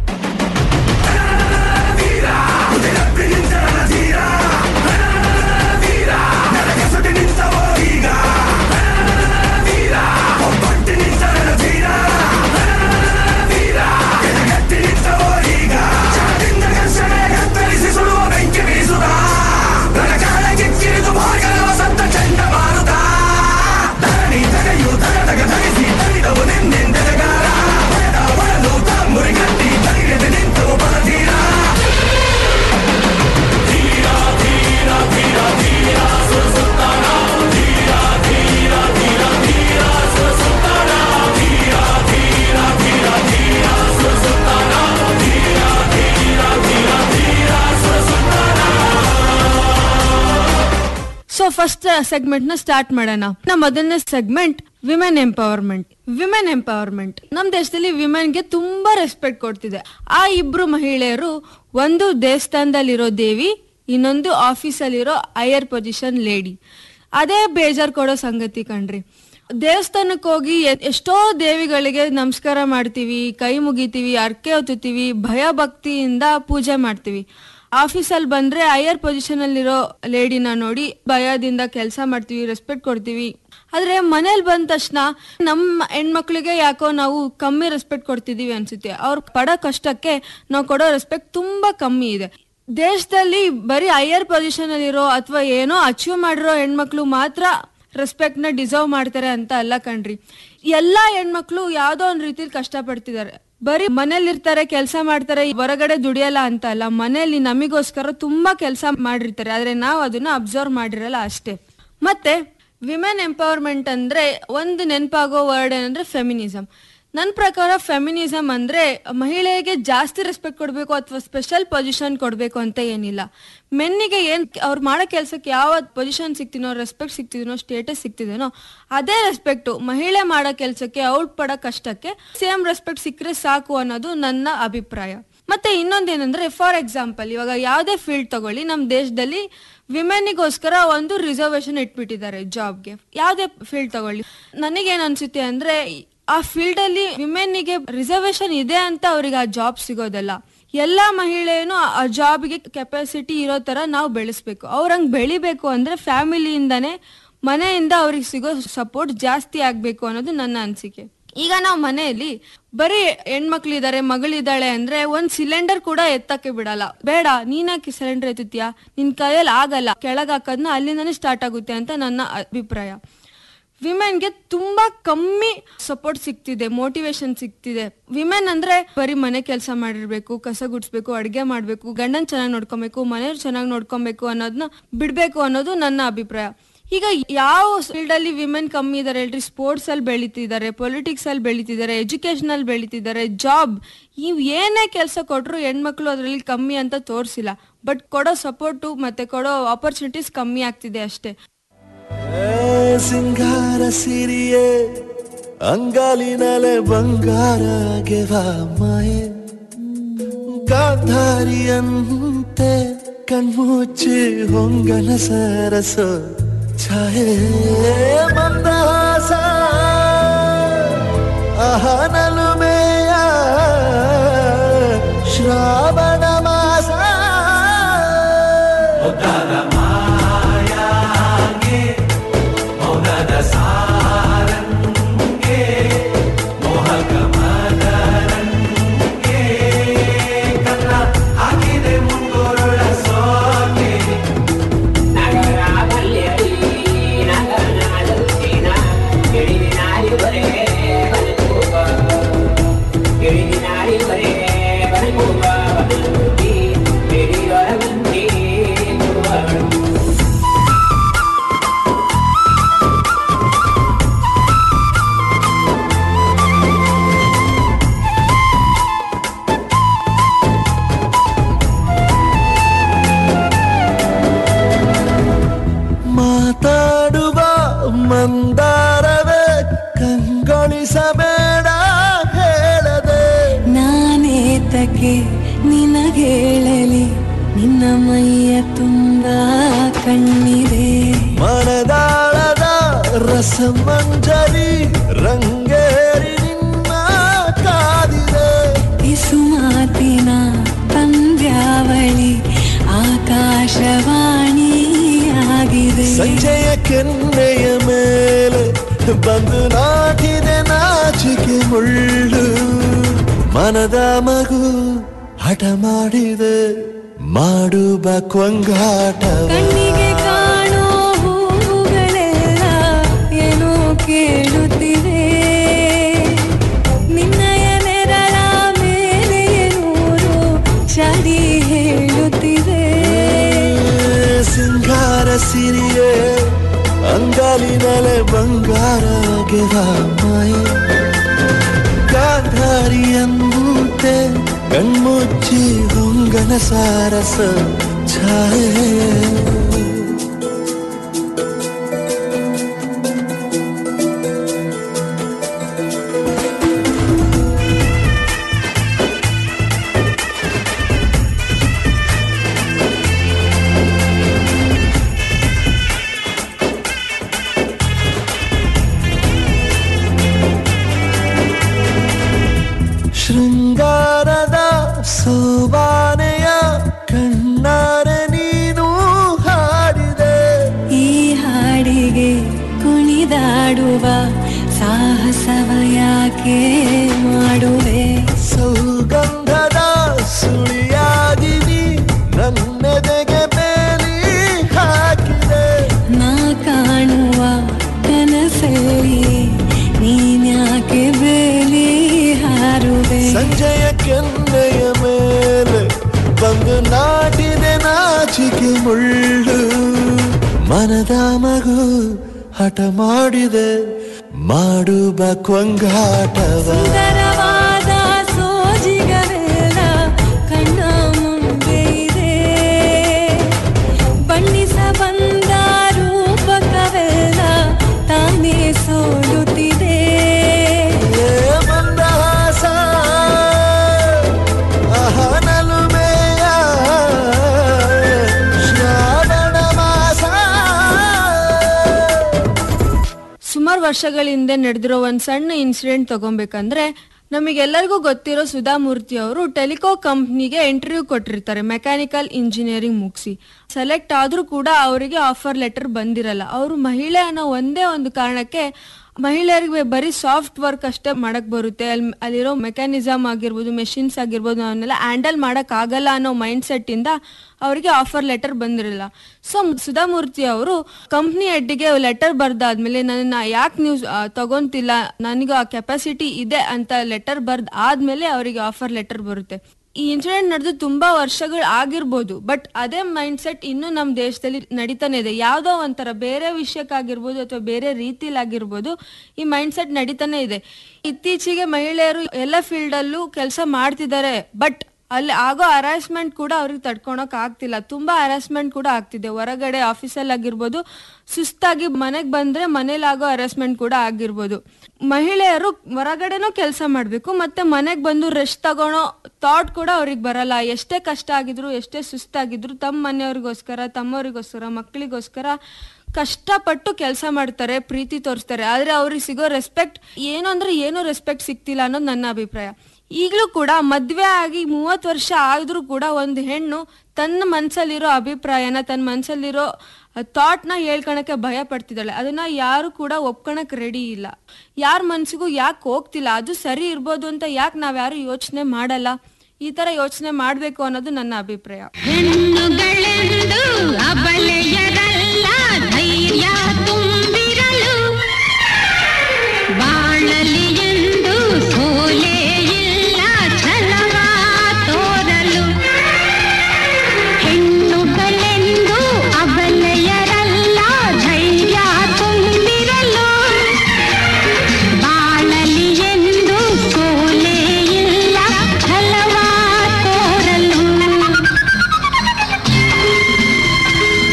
ಸೊ ಫಸ್ಟ್ ಸೆಗ್ಮೆಂಟ್ ನ ಸ್ಟಾರ್ಟ್ ಮಾಡೋಣ ನಮ್ಮ ಮೊದಲನೇ segment women empowerment women empowerment ನಮ್ಮ ದೇಶದಲ್ಲಿ ವಿಮೆನ್ಗೆ ತುಂಬಾ ರೆಸ್ಪೆಕ್ಟ್ ಕೊಡ್ತಿದೆ ಆ ಇಬ್ರು ಮಹಿಳೆಯರು ಒಂದು ದೇವಸ್ಥಾನದಲ್ಲಿರೋ ದೇವಿ ಇನ್ನೊಂದು ಆಫೀಸಲ್ಲಿರೋ ಹೈಯರ್ ಪೊಸಿಷನ್ ಲೇಡಿ ಅದೇ ಬೇಜಾರ್ ಕೊಡೋ ಸಂಗತಿ ಕಣ್ರಿ ದೇವಸ್ಥಾನಕ್ಕೆ ಹೋಗಿ ಎ- ಎಷ್ಟೋ ದೇವಿಗಳಿಗೆ ನಮಸ್ಕಾರ ಮಾಡ್ತೀವಿ ಕೈ ಮುಗಿತೀವಿ ಅರ್ಕೆ ಹೊತ್ತುತ್ತೀವಿ ಭಯ ಭಕ್ತಿಯಿಂದ ಪೂಜೆ ಮಾಡ್ತೀವಿ ಆಫೀಸಲ್ಲಿ ಬಂದ್ರೆ ಹೈಯರ್ ಪೊಸಿಷನ್ ಅಲ್ಲಿರೋ ಲೇಡಿನ ನೋಡಿ ಭಯದಿಂದ ಕೆಲಸ ಮಾಡ್ತೀವಿ ರೆಸ್ಪೆಕ್ಟ್ ಕೊಡ್ತೀವಿ ಆದ್ರೆ ಮನೇಲಿ ಬಂದ ತಕ್ಷಣ ನಮ್ಮ ಹೆಣ್ಮಕ್ಳಿಗೆ ಯಾಕೋ ನಾವು ಕಮ್ಮಿ ರೆಸ್ಪೆಕ್ಟ್ ಕೊಡ್ತಿದೀವಿ ಅನ್ಸುತ್ತೆ ಅವ್ರು ಪಡೋ ಕಷ್ಟಕ್ಕೆ ನಾವು ಕೊಡೋ ರೆಸ್ಪೆಕ್ಟ್ ತುಂಬಾ ಕಮ್ಮಿ ಇದೆ ದೇಶದಲ್ಲಿ ಬರೀ ಹೈಯರ್ ಪೊಸಿಷನ್ ಅಲ್ಲಿರೋ ಅಥವಾ ಏನೋ ಅಚೀವ್ ಮಾಡಿರೋ ಹೆಣ್ಮಕ್ಳು ಮಾತ್ರ ರೆಸ್ಪೆಕ್ಟ್ ನ ಡಿಸರ್ವ್ ಮಾಡ್ತಾರೆ ಅಂತ ಅಲ್ಲ ಕಣ್ರಿ ಎಲ್ಲಾ ಹೆಣ್ಮಕ್ಳು ಯಾವ್ದೋ ಒಂದ್ ರೀತಿಲಿ ಕಷ್ಟ ಪಡ್ತಿದ್ದಾರೆ ಬರೀ ಮನೇಲಿ ಇರ್ತಾರೆ ಕೆಲಸ ಮಾಡ್ತಾರೆ ಹೊರಗಡೆ ದುಡಿಯಲ್ಲ ಅಂತ ಅಲ್ಲ ಮನೆಯಲ್ಲಿ ನಮಿಗೋಸ್ಕರ ತುಂಬಾ ಕೆಲಸ ಮಾಡಿರ್ತಾರೆ ಆದ್ರೆ ನಾವು ಅದನ್ನ ಅಬ್ಸರ್ವ್ ಮಾಡಿರಲ್ಲ ಅಷ್ಟೇ ಮತ್ತೆ ವಿಮೆನ್ ಎಂಪವರ್ಮೆಂಟ್ ಅಂದ್ರೆ ಒಂದು ನೆನಪಾಗೋ ವರ್ಡ್ ಏನಂದ್ರೆ ಫೆಮಿನಿಸಮ್ ನನ್ನ ಪ್ರಕಾರ ಫೆಮಿನಿಸಮ್ ಅಂದ್ರೆ ಮಹಿಳೆಗೆ ಜಾಸ್ತಿ ರೆಸ್ಪೆಕ್ಟ್ ಕೊಡಬೇಕು ಅಥವಾ ಸ್ಪೆಷಲ್ ಪೊಸಿಷನ್ ಕೊಡಬೇಕು ಅಂತ ಏನಿಲ್ಲ ಮೆನ್ನಿಗೆ ಏನ್ ಅವ್ರು ಮಾಡೋ ಕೆಲಸಕ್ಕೆ ಯಾವ ಪೊಸಿಷನ್ ಸಿಗ್ತೀನೋ ರೆಸ್ಪೆಕ್ಟ್ ಸಿಗ್ತಿದನೋ ಸ್ಟೇಟಸ್ ಸಿಗ್ತಿದನೋ ಅದೇ ರೆಸ್ಪೆಕ್ಟ್ ಮಹಿಳೆ ಮಾಡೋ ಕೆಲಸಕ್ಕೆ ಔಟ್ ಪಡೋ ಕಷ್ಟಕ್ಕೆ ಸೇಮ್ ರೆಸ್ಪೆಕ್ಟ್ ಸಿಕ್ಕರೆ ಸಾಕು ಅನ್ನೋದು ನನ್ನ ಅಭಿಪ್ರಾಯ ಮತ್ತೆ ಇನ್ನೊಂದೇನಂದ್ರೆ ಫಾರ್ ಎಕ್ಸಾಂಪಲ್ ಇವಾಗ ಯಾವುದೇ ಫೀಲ್ಡ್ ತಗೊಳ್ಳಿ ನಮ್ಮ ದೇಶದಲ್ಲಿ ವಿಮೆನ್ನಿಗೋಸ್ಕರ ಒಂದು ರಿಸರ್ವೇಶನ್ ಇಟ್ಬಿಟ್ಟಿದ್ದಾರೆ ಜಾಬ್ಗೆ ಯಾವುದೇ ಫೀಲ್ಡ್ ತಗೊಳ್ಳಿ ನನಗೇನ್ ಅನ್ಸುತ್ತೆ ಅಂದ್ರೆ ಆ ಫೀಲ್ಡ್ ಅಲ್ಲಿ ವಿಮೆನ್ನಿಗೆ ರಿಸರ್ವೇಶನ್ ಇದೆ ಅಂತ ಅವ್ರಿಗೆ ಆ ಜಾಬ್ ಸಿಗೋದಲ್ಲ ಎಲ್ಲಾ ಮಹಿಳೆಯೂ ಆ ಜಾಬ್ಗೆ ಕೆಪಾಸಿಟಿ ಇರೋ ತರ ನಾವು ಬೆಳೆಸ್ಬೇಕು ಅವ್ರಂಗ್ ಬೆಳಿಬೇಕು ಅಂದ್ರೆ ಫ್ಯಾಮಿಲಿಯಿಂದಾನೇ ಮನೆಯಿಂದ ಅವ್ರಿಗೆ ಸಿಗೋ ಸಪೋರ್ಟ್ ಜಾಸ್ತಿ ಆಗ್ಬೇಕು ಅನ್ನೋದು ನನ್ನ ಅನಿಸಿಕೆ ಈಗ ನಾವು ಮನೆಯಲ್ಲಿ ಬರೀ ಹೆಣ್ಮಕ್ಳಿದಾರೆ ಮಗಳಿದ್ದಾಳೆ ಅಂದ್ರೆ ಒಂದ್ ಸಿಲಿಂಡರ್ ಕೂಡ ಎತ್ತಕ್ಕೆ ಬಿಡಲ್ಲ ಬೇಡ ನೀನಾಕಿ ಸಿಲಿಂಡರ್ ಎತ್ತುತ್ತೀಯಾ ನಿನ್ ಕೈಯಲ್ಲಿ ಆಗಲ್ಲ ಕೆಳಗ್ ಹಾಕೋದ್ನ ಅಲ್ಲಿಂದಾನೇ ಸ್ಟಾರ್ಟ್ ಆಗುತ್ತೆ ಅಂತ ನನ್ನ ಅಭಿಪ್ರಾಯ ವಿಮೆನ್ಗೆ ತುಂಬಾ ಕಮ್ಮಿ ಸಪೋರ್ಟ್ ಸಿಗ್ತಿದೆ ಮೋಟಿವೇಶನ್ ಸಿಗ್ತಿದೆ ವಿಮೆನ್ ಅಂದ್ರೆ ಬರೀ ಮನೆ ಕೆಲಸ ಮಾಡಿರ್ಬೇಕು ಕಸ ಗುಡ್ಸ್ಬೇಕು ಅಡ್ಗೆ ಮಾಡ್ಬೇಕು ಗಂಡನ್ ಚೆನ್ನಾಗಿ ನೋಡ್ಕೊಬೇಕು ಮನೆಯವ್ರು ಚೆನ್ನಾಗಿ ನೋಡ್ಕೊಬೇಕು ಅನ್ನೋದನ್ನ ಬಿಡ್ಬೇಕು ಅನ್ನೋದು ನನ್ನ ಅಭಿಪ್ರಾಯ ಈಗ ಯಾವ ಫೀಲ್ಡ್ ಅಲ್ಲಿ ವಿಮೆನ್ ಕಮ್ಮಿ ಇದಾರೆ ಹೇಳ್ರಿ ಸ್ಪೋರ್ಟ್ಸ್ ಅಲ್ಲಿ ಬೆಳಿತಿದ್ದಾರೆ ಪೊಲಿಟಿಕ್ಸ್ ಅಲ್ಲಿ ಬೆಳಿತಿದ್ದಾರೆ ಎಜುಕೇಶನ್ ಅಲ್ಲಿ ಬೆಳಿತಿದ್ದಾರೆ ಜಾಬ್ ಇವ್ ಏನೇ ಕೆಲಸ ಕೊಟ್ರು ಹೆಣ್ಮಕ್ಳು ಅದರಲ್ಲಿ ಕಮ್ಮಿ ಅಂತ ತೋರಿಸಿಲ್ಲ ಬಟ್ ಕೊಡೋ ಸಪೋರ್ಟು ಮತ್ತೆ ಕೊಡೋ ಆಪರ್ಚುನಿಟೀಸ್ ಕಮ್ಮಿ ಆಗ್ತಿದೆ ಅಷ್ಟೇ ಸಿಂಗಾರ ಸಿರಿಯೇ ಅಂಗಾಲಿನಲೆ ಬಂಗಾರ ಗೆವಾ ಮಾಯೆ ಗಾಂಧಾರಿಯಂತೆ ಕಣ್ಮುಚ್ಚಿ ಹೊಂಗನ ಸರಸ ಛಾಯೆ ಮಂದಹಾಸ ಅಹನಲುಮೆಯ ಶ್ರಾವಣ ಮಾಸ ನಗರ ಏಕೆ ನಿನಗೇಳಲಿ ನಿನ್ನ ಮೈಯ ತುಂಬ ಕಣ್ಣಿದೆ ಮನದಾಳದ ರಸಮಂಜರಿ ರಂಗೇರಿ ನಿನ್ನ ಕಾದಿದೆ ಇಸು ಮಾತಿನ ಪಂದ್ಯಾವಳಿ ಆಕಾಶವಾಣಿ ಆಗಿದೆ ಸಂಜೆಯ ಕೆನ್ನೆಯ ಮೇಲೆ ಬಂದು ನಾಟಿದೆ ನಾಚಿಕೆ ಮುಳ್ಳು ಮನದ ಮಗು ಹಠ ಮಾಡಿದೆ ಮಾಡುವ ಕೊಂಗಾಟವ ಕಣ್ಣಿಗೆ ಕಾಣೋ ಹೂವುಗಳೆಲ್ಲ ಏನೋ ಕೇಳುತ್ತಿವೆ ನಿನ್ನಯ ನೆರಳ ಮೇಲೆ ನೂರು ಚಾಡಿ ಹೇಳುತ್ತಿವೆ ಸಿಂಗಾರ ಸಿರಿಯೇ ಅಂಗಾಲಿನಲೆ ಬಂಗಾರ ಮಾಯ ಗಾಂಧಾರಿ ಎಂಬೂತೆ ಕಣ್ಮುಚ್ಚಿ ಹೊಂಗನ ಸಾರಸ ಛಾಯೆ ಶೃಂಗಾರದ ಸೋಬಾನೆಯ ಕಣ್ಣಾರೆ ನೀನು ಹಾಡಿದೆ ಈ ಹಾಡಿಗೆ ಕುಣಿದಾಡುವ ಸಾಹಸವ ಯಾಕೆ ಮಾಡುವೆ ಸೌಗಂಧದ ಸುಳಿಯಾಗಿ ನೀ ನನ್ನೆದೆಗೆ ಬೇಲಿ ಹಾಕಿದೆ ನಾ ಕಾಣುವ ಕನಸಲ್ಲಿ ನೀನ್ಯಾಕೆ ಬೇಲಿ ಹಾರುವೆ ಸಂಜೆಯ ಕೆನ್ನೆಯ ಮೇಲೆ ಬಂದು ನಾಟಿದೆ ನಾಚಿಕೆ ಮುಳ್ಳು ಮನದ ಮಗು ಹಠ ಮಾಡಿದೆ ಮಾಡುವ ಕೊಂಗಾಟವ ಸುಂದರವಾದ ಸೋಜಿಗವೆಲ್ಲ ಕಣ್ಣ ಮುಂದೆ ಇದೆ ಬಣ್ಣಿಸ ಬಂದ ರೂಪಕವೆಲ್ಲ ತಾನೇ ಸೋಲುತ್ತಿದೆ ಏ ಮಂದಹಾಸ ಅಹನಲುಮೆಯ ಶ್ರಾವಣ ಮಾಸ ಸುಮಾರು ವರ್ಷಗಳ ಹಿಂದೆ ನಡೆದಿರೋ ಒಂದ್ ಸಣ್ಣ ಇನ್ಸಿಡೆಂಟ್ ತಗೊಬೇಕಂದ್ರೆ ನಮಗೆಲ್ಲರಿಗೂ ಗೊತ್ತಿರೋ ಸುಧಾಮೂರ್ತಿ ಅವರು ಟೆಲಿಕೋ ಕಂಪ್ನಿಗೆ ಇಂಟರ್ವ್ಯೂ ಕೊಟ್ಟಿರ್ತಾರೆ ಮೆಕ್ಯಾನಿಕಲ್ ಇಂಜಿನಿಯರಿಂಗ್ ಮುಗಿಸಿ ಸೆಲೆಕ್ಟ್ ಆದ್ರೂ ಕೂಡ ಅವರಿಗೆ ಆಫರ್ ಲೆಟರ್ ಬಂದಿರಲ್ಲ ಅವರು ಮಹಿಳೆ ಅನ್ನೋ ಒಂದೇ ಒಂದು ಕಾರಣಕ್ಕೆ ಮಹಿಳೆಯರಿಗೆ ಬರೀ ಸಾಫ್ಟ್ ವರ್ಕ್ ಅಷ್ಟೇ ಮಾಡಕ್ ಬರುತ್ತೆ ಅಲ್ಲಿ ಅಲ್ಲಿರೋ ಮೆಕ್ಯಾನಿಸಮ್ ಆಗಿರ್ಬೋದು ಮೆಷಿನ್ಸ್ ಆಗಿರ್ಬೋದು ಅವನ್ನೆಲ್ಲ ಹ್ಯಾಂಡಲ್ ಮಾಡಕ್ ಆಗಲ್ಲ ಅನ್ನೋ ಮೈಂಡ್ ಸೆಟ್ ಇಂದ ಅವರಿಗೆ ಆಫರ್ ಲೆಟರ್ ಬಂದಿರಲಿಲ್ಲ ಸೊ ಸುಧಾಮೂರ್ತಿ ಅವರು ಕಂಪ್ನಿ ಹೆಡ್ಗೆ ಲೆಟರ್ ಬರ್ದಾದ್ಮೇಲೆ ನನ್ನ ಯಾಕೆ ನೀವು ಆ, ತಗೊಂತಿಲ್ಲ ನನಗೆ ಆ ಕೆಪಾಸಿಟಿ ಇದೆ ಅಂತ ಲೆಟರ್ ಬರ್ದ್ ಆದ್ಮೇಲೆ ಅವರಿಗೆ ಆಫರ್ ಲೆಟರ್ ಬರುತ್ತೆ ಈ ಇನ್ಸಿಡೆಂಟ್ ನಡೆದು ತುಂಬಾ ವರ್ಷಗಳು ಆಗಿರ್ಬೋದು ಬಟ್ ಅದೇ ಮೈಂಡ್ ಸೆಟ್ ಇನ್ನೂ ನಮ್ಮ ದೇಶದಲ್ಲಿ ನಡೀತಾನೆ ಇದೆ ಯಾವುದೋ ಒಂಥರ ಬೇರೆ ವಿಷಯಕ್ಕಾಗಿರ್ಬೋದು ಅಥವಾ ಬೇರೆ ರೀತಿಲಾಗಿರ್ಬೋದು ಈ ಮೈಂಡ್ ಸೆಟ್ ನಡೀತಾನೆ ಇದೆ ಇತ್ತೀಚೆಗೆ ಮಹಿಳೆಯರು ಎಲ್ಲ ಫೀಲ್ಡ್ ಅಲ್ಲೂ ಕೆಲಸ ಮಾಡ್ತಿದ್ದಾರೆ ಬಟ್ ಅಲ್ಲಿ ಆಗೋ ಹರಾಸ್ಮೆಂಟ್ ಕೂಡ ಅವ್ರಿಗೆ ತಡ್ಕೊಳಕ್ ಆಗ್ತಿಲ್ಲ ತುಂಬಾ ಹರಾಸ್ಮೆಂಟ್ ಕೂಡ ಆಗ್ತಿದೆ ಹೊರಗಡೆ ಆಫೀಸಲ್ಲಿ ಆಗಿರ್ಬೋದು ಸುಸ್ತಾಗಿ ಮನೆಗೆ ಬಂದ್ರೆ ಮನೇಲಿ ಆಗೋ ಹರಾಸ್ಮೆಂಟ್ ಕೂಡ ಆಗಿರ್ಬೋದು ಮಹಿಳೆಯರು ಹೊರಗಡೆನೂ ಕೆಲಸ ಮಾಡಬೇಕು ಮತ್ತೆ ಮನೆಗೆ ಬಂದು ರೆಸ್ಟ್ ತಗೊಳೋ ಥಾಟ್ ಕೂಡ ಅವ್ರಿಗೆ ಬರಲ್ಲ ಎಷ್ಟೇ ಕಷ್ಟ ಆಗಿದ್ರು ಎಷ್ಟೇ ಸುಸ್ತಾಗಿದ್ರು ತಮ್ಮ ಮನೆಯವ್ರಿಗೋಸ್ಕರ ತಮ್ಮವ್ರಿಗೋಸ್ಕರ ಮಕ್ಕಳಿಗೋಸ್ಕರ ಕಷ್ಟಪಟ್ಟು ಕೆಲಸ ಮಾಡ್ತಾರೆ ಪ್ರೀತಿ ತೋರಿಸ್ತಾರೆ ಆದ್ರೆ ಅವ್ರಿಗೆ ಸಿಗೋ ರೆಸ್ಪೆಕ್ಟ್ ಏನು ಅಂದ್ರೆ ಏನೂ ರೆಸ್ಪೆಕ್ಟ್ ಸಿಗ್ತಿಲ್ಲ ಅನ್ನೋದು ನನ್ನ ಅಭಿಪ್ರಾಯ ಈಗಲೂ ಕೂಡ ಮದ್ವೆ ಆಗಿ ಮೂವತ್ತು ವರ್ಷ ಆದ್ರೂ ಕೂಡ ಒಂದು ಹೆಣ್ಣು ತನ್ನ ಮನ್ಸಲ್ಲಿರೋ ಅಭಿಪ್ರಾಯನ ತನ್ನ ಮನ್ಸಲ್ಲಿರೋ ಥಾಟ್ನ ಹೇಳ್ಕೊಳಕ್ಕೆ ಭಯ ಪಡ್ತಿದ್ದಾಳೆ ಅದನ್ನ ಯಾರು ಕೂಡ ಒಪ್ಕೊಳಕ್ ರೆಡಿ ಇಲ್ಲ ಯಾರ ಮನ್ಸಿಗೂ ಯಾಕೆ ಹೋಗ್ತಿಲ್ಲ ಅದು ಸರಿ ಇರ್ಬೋದು ಅಂತ ಯಾಕೆ ನಾವ್ಯಾರು ಯೋಚನೆ ಮಾಡಲ್ಲ ಈ ತರ ಯೋಚನೆ ಮಾಡ್ಬೇಕು ಅನ್ನೋದು ನನ್ನ ಅಭಿಪ್ರಾಯ ಹೆಣ್ಣುಗಳೆಂದು ಅಬಲೆಯರಲ್ಲ ಧೈರ್ಯ ತುಂಬಿರಲು ಬಾಳಲಿ ಎಂದು ಸೋಲೆ ಇಲ್ಲ ಛಲವ ತೋರಲು ಹೆಣ್ಣುಗಳೆಂದು ಅಬಲೆಯರಲ್ಲ ಧೈರ್ಯ ತುಂಬಿರಲು ಬಾಳಲಿ ಎಂದು ಸೋಲೆ ಇಲ್ಲ ಛಲವ ತೋರಲು